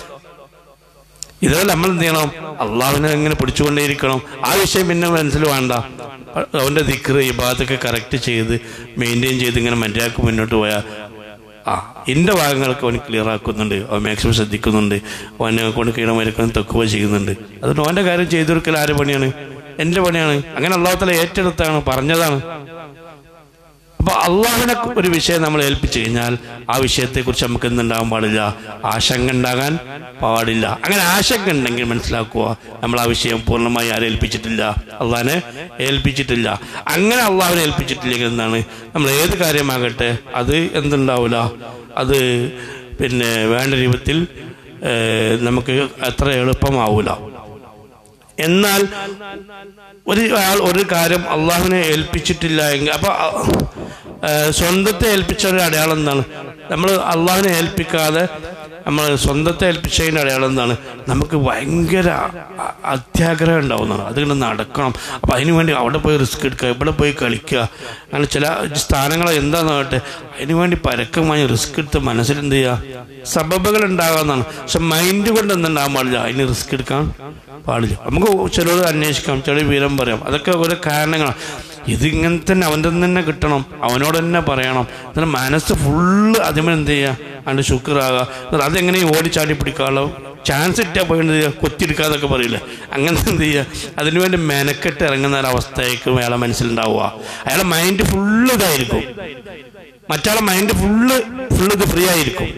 ഇതുപോലെ നമ്മൾ എന്ത് ചെയ്യണം അള്ളാഹുവിനെ എങ്ങനെ പിടിച്ചുകൊണ്ടേയിരിക്കണം ആ വിഷയം പിന്നെ മനസ്സിൽ വേണ്ട അവന്റെ ദിക്റ് ഈ ഭാഗത്തൊക്കെ കറക്റ്റ് ചെയ്ത് മെയിൻറ്റെയിൻ ചെയ്ത് ഇങ്ങനെ മര്യാദക്ക് മുന്നോട്ട് പോയാൽ ആ എൻ്റെ ഭാഗങ്ങളൊക്കെ അവൻ ക്ലിയർ ആക്കുന്നുണ്ട് അവൻ മാക്സിമം ശ്രദ്ധിക്കുന്നുണ്ട് അവനെ കൊണ്ട് കീഴമരക്കാൻ തക്കുവ ചെയ്യുന്നുണ്ട് അതുകൊണ്ട് അവൻ്റെ കാര്യം ചെയ്തു കൊടുക്കൽ ആരുടെ പണിയാണ് എൻ്റെ പണിയാണ് അങ്ങനെ അള്ളാഹത്തല ഏറ്റെടുത്താണ് പറഞ്ഞതാണ് അപ്പൊ അള്ളാഹുവിനെ ഒരു വിഷയം നമ്മൾ ഏൽപ്പിച്ചു കഴിഞ്ഞാൽ ആ വിഷയത്തെക്കുറിച്ച് നമുക്ക് എന്തുണ്ടാകാൻ പാടില്ല ആശങ്ക ഉണ്ടാകാൻ പാടില്ല അങ്ങനെ ആശങ്ക ഉണ്ടെങ്കിൽ മനസ്സിലാക്കുക നമ്മൾ ആ വിഷയം പൂർണ്ണമായി ആരെ ഏൽപ്പിച്ചിട്ടില്ല അള്ളാഹിനെ ഏൽപ്പിച്ചിട്ടില്ല അങ്ങനെ അള്ളാഹുവിനെ ഏൽപ്പിച്ചിട്ടില്ലെങ്കിൽ എന്താണ് നമ്മൾ ഏത് കാര്യമാകട്ടെ അത് എന്തുണ്ടാവില്ല അത് പിന്നെ വേണ്ട രൂപത്തിൽ ഏഹ്, നമുക്ക് അത്ര എളുപ്പമാവൂല എന്നാൽ ഒരു ആൾ ഒരു കാര്യം അള്ളാഹുവിനെ ഏൽപ്പിച്ചിട്ടില്ല എങ്കിൽ അപ്പൊ ആ, സ്വന്തത്തെ ഏൽപ്പിച്ച ഒരു അടയാളം എന്താണ് നമ്മൾ അള്ളാഹുവിനെ ഏൽപ്പിക്കാതെ നമ്മൾ സ്വന്തത്തെ ഏൽപ്പിച്ചതിൻ്റെ അടയാളം എന്താണ് നമുക്ക് ഭയങ്കര അ- അത്യാഗ്രഹം ഉണ്ടാവുന്നതാണ് അതുകൊണ്ട് നടക്കണം അപ്പം അതിനു വേണ്ടി അവിടെ പോയി റിസ്ക് എടുക്കുക ഇവിടെ പോയി കളിക്കുക അങ്ങനെ ചില സ്ഥാനങ്ങൾ എന്താണെന്നാകട്ടെ അതിനു വേണ്ടി പരക്കമായി റിസ്ക് എടുത്ത് മനസ്സിൽ എന്ത് ചെയ്യുക സബബുകൾ ഉണ്ടാകാവുന്നതാണ് പക്ഷെ മൈൻഡ് കൊണ്ട് എന്തുണ്ടാകാൻ പാടില്ല അതിന് റിസ്ക് എടുക്കാൻ പാടില്ല നമുക്ക് ചിലരോട് അന്വേഷിക്കാം ചില വിവരം പറയാം അതൊക്കെ ഓരോ കാരണങ്ങളാണ് ഇത് ഇങ്ങനെ തന്നെ അവൻ്റെ തന്നെ കിട്ടണം അവനോട് തന്നെ പറയണം എന്നാൽ മനസ്സ് ഫുള്ള് അതിമ എന്ത് ചെയ്യുക അതിൻ്റെ ശുക്രാകുക എന്നാൽ അതെങ്ങനെ ഓടിച്ചാടി പിടിക്കാമല്ലോ ചാൻസ് ഇട്ടാൽ പോയി എന്ത് ചെയ്യുക കൊത്തിയെടുക്കാതൊക്കെ പറയില്ലേ അങ്ങനെ എന്ത് ചെയ്യുക അതിനുവേണ്ടി മെനക്കെട്ട് ഇറങ്ങുന്ന ഒരവസ്ഥയായിരിക്കും അയാളെ മനസ്സിലുണ്ടാവുക അയാളെ മൈൻഡ് ഫുള്ള് ഇതായിരിക്കും മറ്റാളെ മൈൻഡ് ഫുള്ള് ഫുള്ള് ഇത് ഫ്രീ ആയിരിക്കും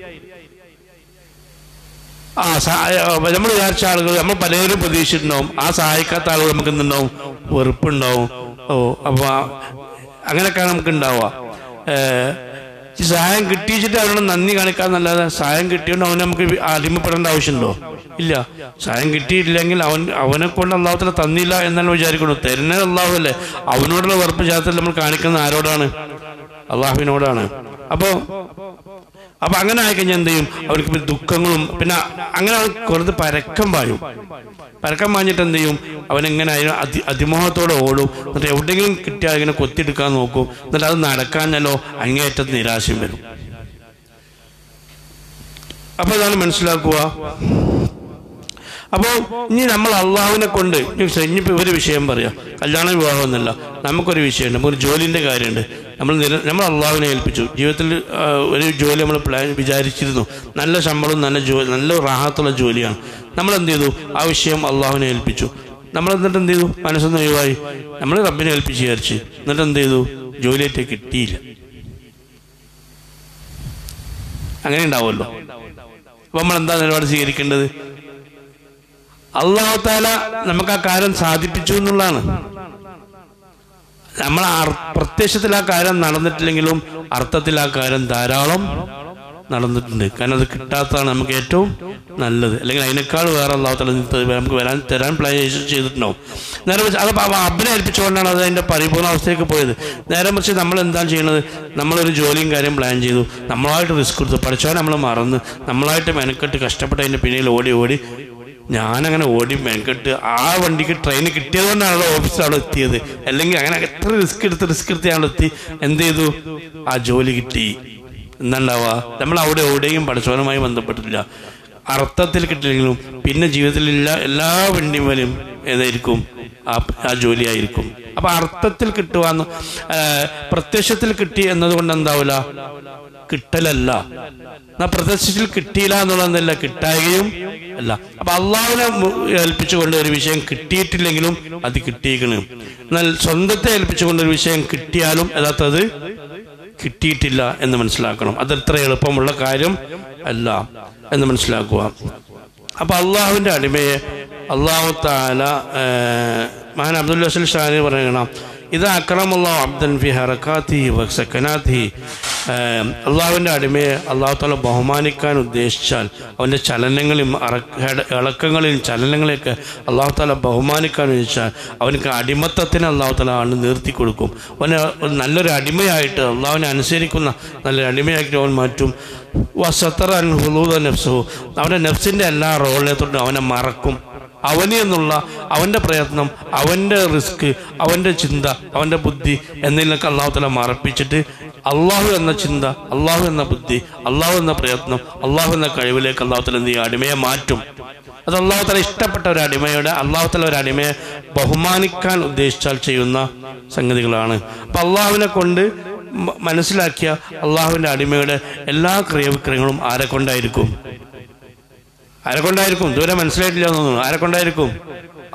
ആ നമ്മൾ വിചാരിച്ച ആളുകൾ നമ്മൾ പലരും പ്രതീക്ഷിച്ചിട്ടുണ്ടാവും ആ സഹായിക്കാത്ത ആളുകൾ നമുക്ക് എന്തുണ്ടാവും വെറുപ്പുണ്ടാവും ഓ അപ്പൊ ആ- അങ്ങനെയൊക്കെയാണ് നമുക്ക് ഉണ്ടാവുക ഏഹ്, ഈ സഹായം കിട്ടിച്ചിട്ട് അവരോട് നന്ദി കാണിക്കാന്നല്ലാതെ സഹായം കിട്ടിയോണ്ട് അവന് നമുക്ക് വി- അടിമപ്പെടേണ്ട ആവശ്യമുണ്ടോ ഇല്ല സഹായം കിട്ടിയിട്ടില്ലെങ്കിൽ അവൻ അവനെ കൊണ്ട് അള്ളാഹുത്തല തന്നില്ല എന്നാണ് വിചാരിക്കുന്നു തരുന്നത് അള്ളാഹു അല്ലേ അവനോടുള്ള വെറുപ്പ് ജാത്തിൽ നമ്മൾ കാണിക്കുന്നത് ആരോടാണ് അള്ളാഹുവിനോടാണ് അപ്പോ അപ്പൊ അങ്ങനെ ആയിക്കഴിഞ്ഞാൽ എന്ത് ചെയ്യും അവർക്ക് പിന്നെ ദുഃഖങ്ങളും പിന്നെ അങ്ങനെ അവൻ കുറച്ച് പരക്കം പായും പരക്കം പാഞ്ഞിട്ട് എന്ത് ചെയ്യും അവനെങ്ങനെ അതിന് അതി അതിമോഹത്തോടെ ഓടും എന്നിട്ട് എവിടെയെങ്കിലും കിട്ടിയാൽ ഇങ്ങനെ കൊത്തിയെടുക്കാൻ നോക്കും എന്നിട്ട് അത് നടക്കാഞ്ഞാലോ അങ്ങേയറ്റത്ത് നിരാശയും വരും അപ്പൊ ഇതാണ് മനസ്സിലാക്കുക അപ്പോൾ ഇനി നമ്മൾ അള്ളാഹുവിനെ കൊണ്ട് ഇനിയിപ്പോൾ ഒരു വിഷയം പറയാം കല്യാണ വിവാഹമൊന്നുമല്ല നമുക്കൊരു വിഷയമുണ്ട് നമുക്കൊരു ജോലിൻ്റെ കാര്യമുണ്ട് നമ്മൾ നിര നമ്മൾ അള്ളാഹുവിനെ ഏൽപ്പിച്ചു ജീവിതത്തിൽ ആ, ഒരു ജോലി നമ്മൾ പ്ലാൻ വിചാരിച്ചിരുന്നു നല്ല ശമ്പളം നല്ല ജോലി നല്ല റാഹത്തുള്ള ജോലിയാണ് നമ്മൾ എന്ത് ചെയ്തു ആ വിഷയം അള്ളാഹുവിനെ ഏൽപ്പിച്ചു നമ്മൾ എന്നിട്ട് എന്ത് ചെയ്തു മനസ്സൊന്ന് ഒഴിവായി നമ്മൾ റബ്ബിനെ ഏൽപ്പിച്ച് വിചാരിച്ച് എന്നിട്ട് എന്ത് ചെയ്തു ജോലിയായിട്ട് കിട്ടിയില്ല അങ്ങനെ ഉണ്ടാവുമല്ലോ അപ്പൊ നമ്മൾ എന്താ നിലപാട് സ്വീകരിക്കേണ്ടത് അള്ളാഹു താല നമുക്ക് ആ കാര്യം സാധിപ്പിച്ചു എന്നുള്ളതാണ് നമ്മൾ അർ- പ്രത്യക്ഷത്തിൽ ആ കാര്യം നടന്നിട്ടില്ലെങ്കിലും അർത്ഥത്തിൽ ആ കാര്യം ധാരാളം നടന്നിട്ടുണ്ട് കാരണം അത് കിട്ടാത്തതാണ് നമുക്ക് ഏറ്റവും നല്ലത് അല്ലെങ്കിൽ അതിനേക്കാൾ വേറെ അള്ളാഹു താല നമുക്ക് വരാൻ തരാൻ പ്ലാൻ ചെയ്തിട്ടുണ്ടാവും നേരെ മറിച്ച് അത് അവ- അബ്ബിനെ ഏൽപ്പിച്ചുകൊണ്ടാണ് അത് അതിന്റെ പരിപൂർണ്ണ അവസ്ഥയിലേക്ക് പോയത് നേരെ മറിച്ച് നമ്മൾ എന്താണ് ചെയ്യുന്നത് നമ്മളൊരു ജോലിയും കാര്യം പ്ലാൻ ചെയ്തു നമ്മളായിട്ട് റിസ്ക് എടുത്തു പഠിച്ചവൻ നമ്മൾ മറന്ന് നമ്മളായിട്ട് മെനക്കെട്ട് കഷ്ടപ്പെട്ട് അതിന്റെ പിന്നിൽ ഓടി ഓടി ഞാനങ്ങനെ ഓടി മെനക്കെട്ട് ആ വണ്ടിക്ക് ട്രെയിൻ കിട്ടിയത് കൊണ്ടാണല്ലോ ഓഫീസിൽ അവിടെ എത്തിയത് അല്ലെങ്കിൽ അങ്ങനെ എത്ര റിസ്ക് എടുത്ത് റിസ്ക് എടുത്ത് ഞാൻ എത്തി എന്ത് ചെയ്തു ആ ജോലി കിട്ടി എന്നുണ്ടാവുക നമ്മൾ അവിടെ എവിടെയും പഠിച്ചവനുമായി ബന്ധപ്പെട്ടില്ല അർത്ഥത്തിൽ കിട്ടില്ലെങ്കിലും പിന്നെ ജീവിതത്തിലുള്ള എല്ലാ വണ്ടിമേലും ഏതായിരിക്കും ആ ആ ജോലിയായിരിക്കും അപ്പൊ അർത്ഥത്തിൽ കിട്ടുവാന്ന് ആ, പ്രത്യക്ഷത്തിൽ കിട്ടി എന്നതുകൊണ്ട് എന്താവില്ല കിട്ടലല്ല എന്നാ പ്രത്യക്ഷത്തിൽ കിട്ടിയില്ല എന്നുള്ളതല്ല കിട്ടായകയും അല്ല അപ്പൊ അള്ളാഹുവിനെ മു- ഏൽപ്പിച്ചുകൊണ്ട് ഒരു വിഷയം കിട്ടിയിട്ടില്ലെങ്കിലും അത് കിട്ടിയിരിക്കണം എന്നാൽ സ്വന്തത്തെ ഏൽപ്പിച്ചുകൊണ്ട് ഒരു വിഷയം കിട്ടിയാലും യഥാർത്ഥത് കിട്ടിയിട്ടില്ല എന്ന് മനസ്സിലാക്കണം അത് എത്ര എളുപ്പമുള്ള കാര്യം അല്ല എന്ന് മനസ്സിലാക്കുക അപ്പൊ അള്ളാഹുവിന്റെ അടിമയെ അള്ളാഹു താല മഹാൻ അബ്ദുൽ ഹസൽ ഷാനി പറയണം ഇത് അക്രമുള്ള അബ്ദൻ ഫി ഹറക്കാത്തി സക്കനാത്തി അള്ളാഹുവിൻ്റെ അടിമയെ അള്ളാഹു താല ബഹുമാനിക്കാൻ ഉദ്ദേശിച്ചാൽ അവൻ്റെ ചലനങ്ങളും അറ- ഹെട- ഇളക്കങ്ങളെയും ചലനങ്ങളെയൊക്കെ അള്ളാഹു താല ബഹുമാനിക്കാൻ ഉദ്ദേശിച്ചാൽ അവനക്ക് അടിമത്തത്തിന് അള്ളാഹു താല ആണ് നിർത്തി കൊടുക്കും അവനെ ഒരു നല്ലൊരു അടിമയായിട്ട് അള്ളാഹുവിനെ അനുസരിക്കുന്ന നല്ലൊരു അടിമയായിട്ട് അവൻ മാറ്റും വസത്തറൻ ഹുലൂദ നഫ്സഹു അവൻ്റെ നഫ്സിൻ്റെ എല്ലാ റോളിനെ തൊട്ടും അവനെ മറക്കും അവന് എന്നുള്ള അവൻ്റെ പ്രയത്നം അവൻ്റെ റിസ്ക് അവൻ്റെ ചിന്ത അവൻ്റെ ബുദ്ധി എന്നതിലൊക്കെ അള്ളാഹു തല മറപ്പിച്ചിട്ട് അള്ളാഹു എന്ന ചിന്ത അള്ളാഹു എന്ന ബുദ്ധി അള്ളാഹു എന്ന പ്രയത്നം അള്ളാഹു എന്ന കഴിവിലേക്ക് അള്ളാഹു തല എന്ത് ചെയ്യും അടിമയെ മാറ്റും അത് അള്ളാഹു തല ഇഷ്ടപ്പെട്ട ഒരു അടിമയുടെ അള്ളാഹു തല ഒരു അടിമയെ ബഹുമാനിക്കാൻ ഉദ്ദേശിച്ചാൽ ചെയ്യുന്ന സംഗതികളാണ് അപ്പം അള്ളാഹുവിനെ കൊണ്ട് മ- മനസ്സിലാക്കിയ അള്ളാഹുവിൻ്റെ അടിമയുടെ എല്ലാ ക്രിയവിക്രയങ്ങളും ആരെ കൊണ്ടായിരിക്കും ആരെ കൊണ്ടായിരിക്കും ഇതുവരെ മനസ്സിലായിട്ടില്ല എന്ന് തോന്നുന്നു ആരെ കൊണ്ടായിരിക്കും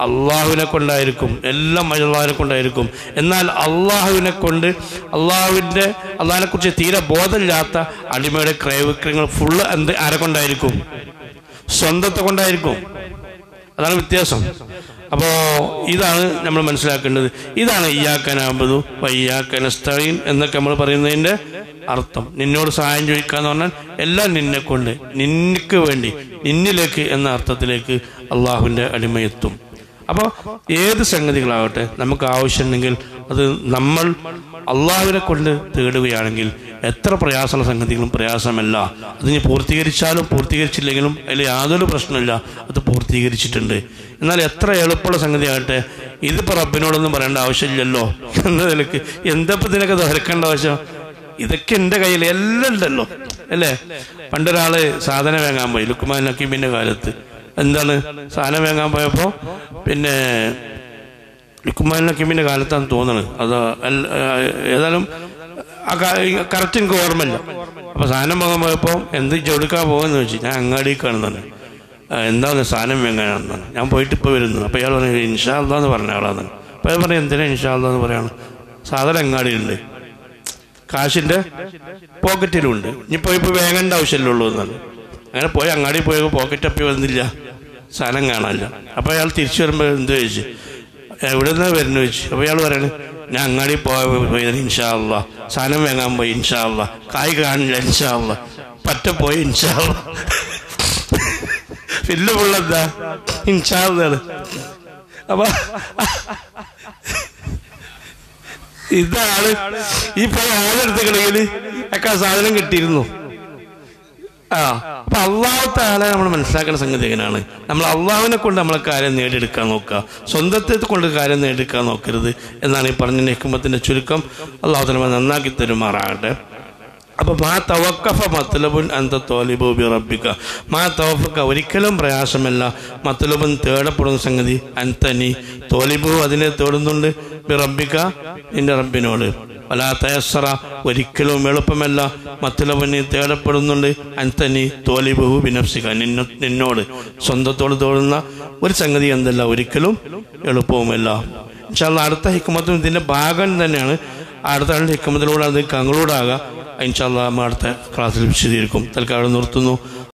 അള്ളാഹുവിനെ കൊണ്ടായിരിക്കും എല്ലാം അള്ളാഹുവിനെ കൊണ്ടായിരിക്കും എന്നാൽ അള്ളാഹുവിനെ കൊണ്ട് അള്ളാഹുവിൻ്റെ അള്ളാഹിനെ കുറിച്ച് തീരെ ബോധമില്ലാത്ത അടിമയുടെ ക്രയവിക്രയങ്ങൾ ഫുള്ള് എന്ത് ആരെ കൊണ്ടായിരിക്കും സ്വന്തത്തെ കൊണ്ടായിരിക്കും അതാണ് വ്യത്യാസം അപ്പോൾ ഇതാണ് നമ്മൾ മനസ്സിലാക്കേണ്ടത് ഇതാണ് ഇയ്യാക്കനാകുമ്പതു വയ്യാക്കനസ്തീൻ എന്നൊക്കെ നമ്മൾ പറയുന്നതിൻ്റെ അർത്ഥം നിന്നോട് സഹായം ചോദിക്കാന്ന് പറഞ്ഞാൽ എല്ലാം നിന്നെ കൊണ്ട് നിനക്ക് വേണ്ടി നിന്നിലേക്ക് എന്ന അർത്ഥത്തിലേക്ക് അള്ളാഹുവിൻ്റെ അടിമയെത്തും അപ്പോൾ ഏത് സംഗതികളാവട്ടെ നമുക്ക് ആവശ്യമുണ്ടെങ്കിൽ അത് നമ്മൾ അള്ളാഹുവിനെ കൊണ്ട് തേടുകയാണെങ്കിൽ എത്ര പ്രയാസമുള്ള സംഗതികളും പ്രയാസമല്ല അതിന് പൂർത്തീകരിച്ചാലും പൂർത്തീകരിച്ചില്ലെങ്കിലും അതിൽ യാതൊരു പ്രശ്നമില്ല അത് പൂർത്തീകരിച്ചിട്ടുണ്ട് എന്നാൽ എത്ര എളുപ്പമുള്ള സംഗതിയാകട്ടെ ഇതിപ്പോൾ റബ്ബിനോടൊന്നും പറയേണ്ട ആവശ്യമില്ലല്ലോ എന്ന നിലക്ക് എന്തപ്പോൾ ഇതിനൊക്കെ ധരിക്കേണ്ട ആവശ്യം ഇതൊക്കെ എൻ്റെ കയ്യിൽ എല്ലാം ഉണ്ടല്ലോ അല്ലേ പണ്ടൊരാള് സാധനം വാങ്ങാൻ പോയി ലുക്കുമാൻ നക്കീമിൻ്റെ കാലത്ത് എന്താണ് സാധനം വാങ്ങാൻ പോയപ്പോൾ പിന്നെ ലുക്കുമാൻ നക്കീമിൻ്റെ കാലത്താണ് തോന്നുന്നത് അത് അല്ല- ഏതായാലും ആ കറക്റ്റ് എനിക്ക് ഓർമ്മയില്ല അപ്പോൾ സാധനം വാങ്ങാൻ പോയപ്പോൾ എന്ത് ചെടുക്കാൻ പോകുമെന്ന് ചോദിച്ചു ഞാൻ അങ്ങാടിക്കാണെന്ന് പറഞ്ഞു "ആ, എന്താണ് സാധനം വാങ്ങാനാണെന്ന് പറഞ്ഞു ഞാൻ പോയിട്ട് ഇപ്പോൾ വരുന്നു അപ്പോൾ ഇയാൾ പറഞ്ഞു ഇൻഷാ അല്ലാന്ന് പറഞ്ഞ ആളാണ് അപ്പോൾ അയാൾ പറഞ്ഞു എന്തിനാ ഇൻഷാ അല്ലാന്ന് പറയാണ് സാധനം അങ്ങാടിയുണ്ട് കാശിന്റെ പോക്കറ്റിലുണ്ട് ഇനിയിപ്പോ ഇപ്പൊ വേങ്ങേണ്ട ആവശ്യമല്ലുള്ളൂ എന്നാണ് അങ്ങനെ പോയി അങ്ങാടി പോയപ്പോൾ പോക്കറ്റ് അപ്പി വന്നില്ല സാധനം കാണാനില്ല അപ്പൊ അയാൾ തിരിച്ചു വരുമ്പോൾ എന്ത് ചോദിച്ചു എവിടെ നിന്നാ വരുന്നു ചോദിച്ചു അപ്പൊ അയാൾ പറയണേ ഞാൻ അങ്ങാടി പോയ ഇൻഷാല്ല സാധനം വാങ്ങാൻ പോയി ഇൻഷാല്ല കായ് കാണില്ല ഇൻഷാല്ല പറ്റ പോയി ഇൻഷാല്ല പിന്നെ പുള്ളെന്താ ഇൻഷാല്ലാണ് അപ്പൊ ഇതാണ് ഈ പോയ ആളെടുത്തുകളെങ്കിൽ ഒക്കെ ആ സാധനം കിട്ടിയിരുന്നു ആ അപ്പൊ അള്ളാഹത്തെ ആളെ നമ്മൾ മനസ്സിലാക്കുന്ന സംഗതി എങ്ങനെയാണ് നമ്മൾ അള്ളാഹുവിനെ കൊണ്ട് നമ്മളെ കാര്യം നേടിയെടുക്കാൻ നോക്കുക സ്വന്തത്തെ കൊണ്ട് കാര്യം നേടിയെടുക്കാൻ നോക്കരുത് എന്നാണ് ഈ പറഞ്ഞ നെക്കുമ്പത്തിന്റെ ചുരുക്കം അള്ളാഹു തന്നെ നന്നാക്കി തരുമാറാകട്ടെ അപ്പൊ മാ തവക്കഫ മത്തലബുൻ അന്ത തോലിബൂബി റബ്ബിക്ക മാ തവഫക്ക ഒരിക്കലും പ്രയാസമല്ല മത്തലബുൻ തേടപ്പെടുന്ന സംഗതി അന്തനി തോലിബു അതിനെ തേടുന്നുണ്ട് ബി റബ്ബിക്ക നിന്റെ റബ്ബിനോട് വലാ തയസ്സറ ഒരിക്കലും എളുപ്പമല്ല മത്തലബുനി തേടപ്പെടുന്നുണ്ട് അന്തനി തോലിബുഹു ബിനഫ്സിക്ക നിന്ന നിന്നോട് സ്വന്തത്തോട് തോടുന്ന ഒരു സംഗതി എന്തല്ല ഒരിക്കലും എളുപ്പവുമല്ല ഇൻഷാല്ല അടുത്ത ഹിക്കുമത്തും ഇതിന്റെ ഭാഗം തന്നെയാണ് അടുത്ത ആളുടെ ഹിക്കുമത്തിലൂടെ അത് കങ്ങളൂടാകാം ഇൻഷാല്ല അടുത്ത ക്ലാസ്സിൽ വിശദീകരിക്കും തൽക്കാലം നിർത്തുന്നു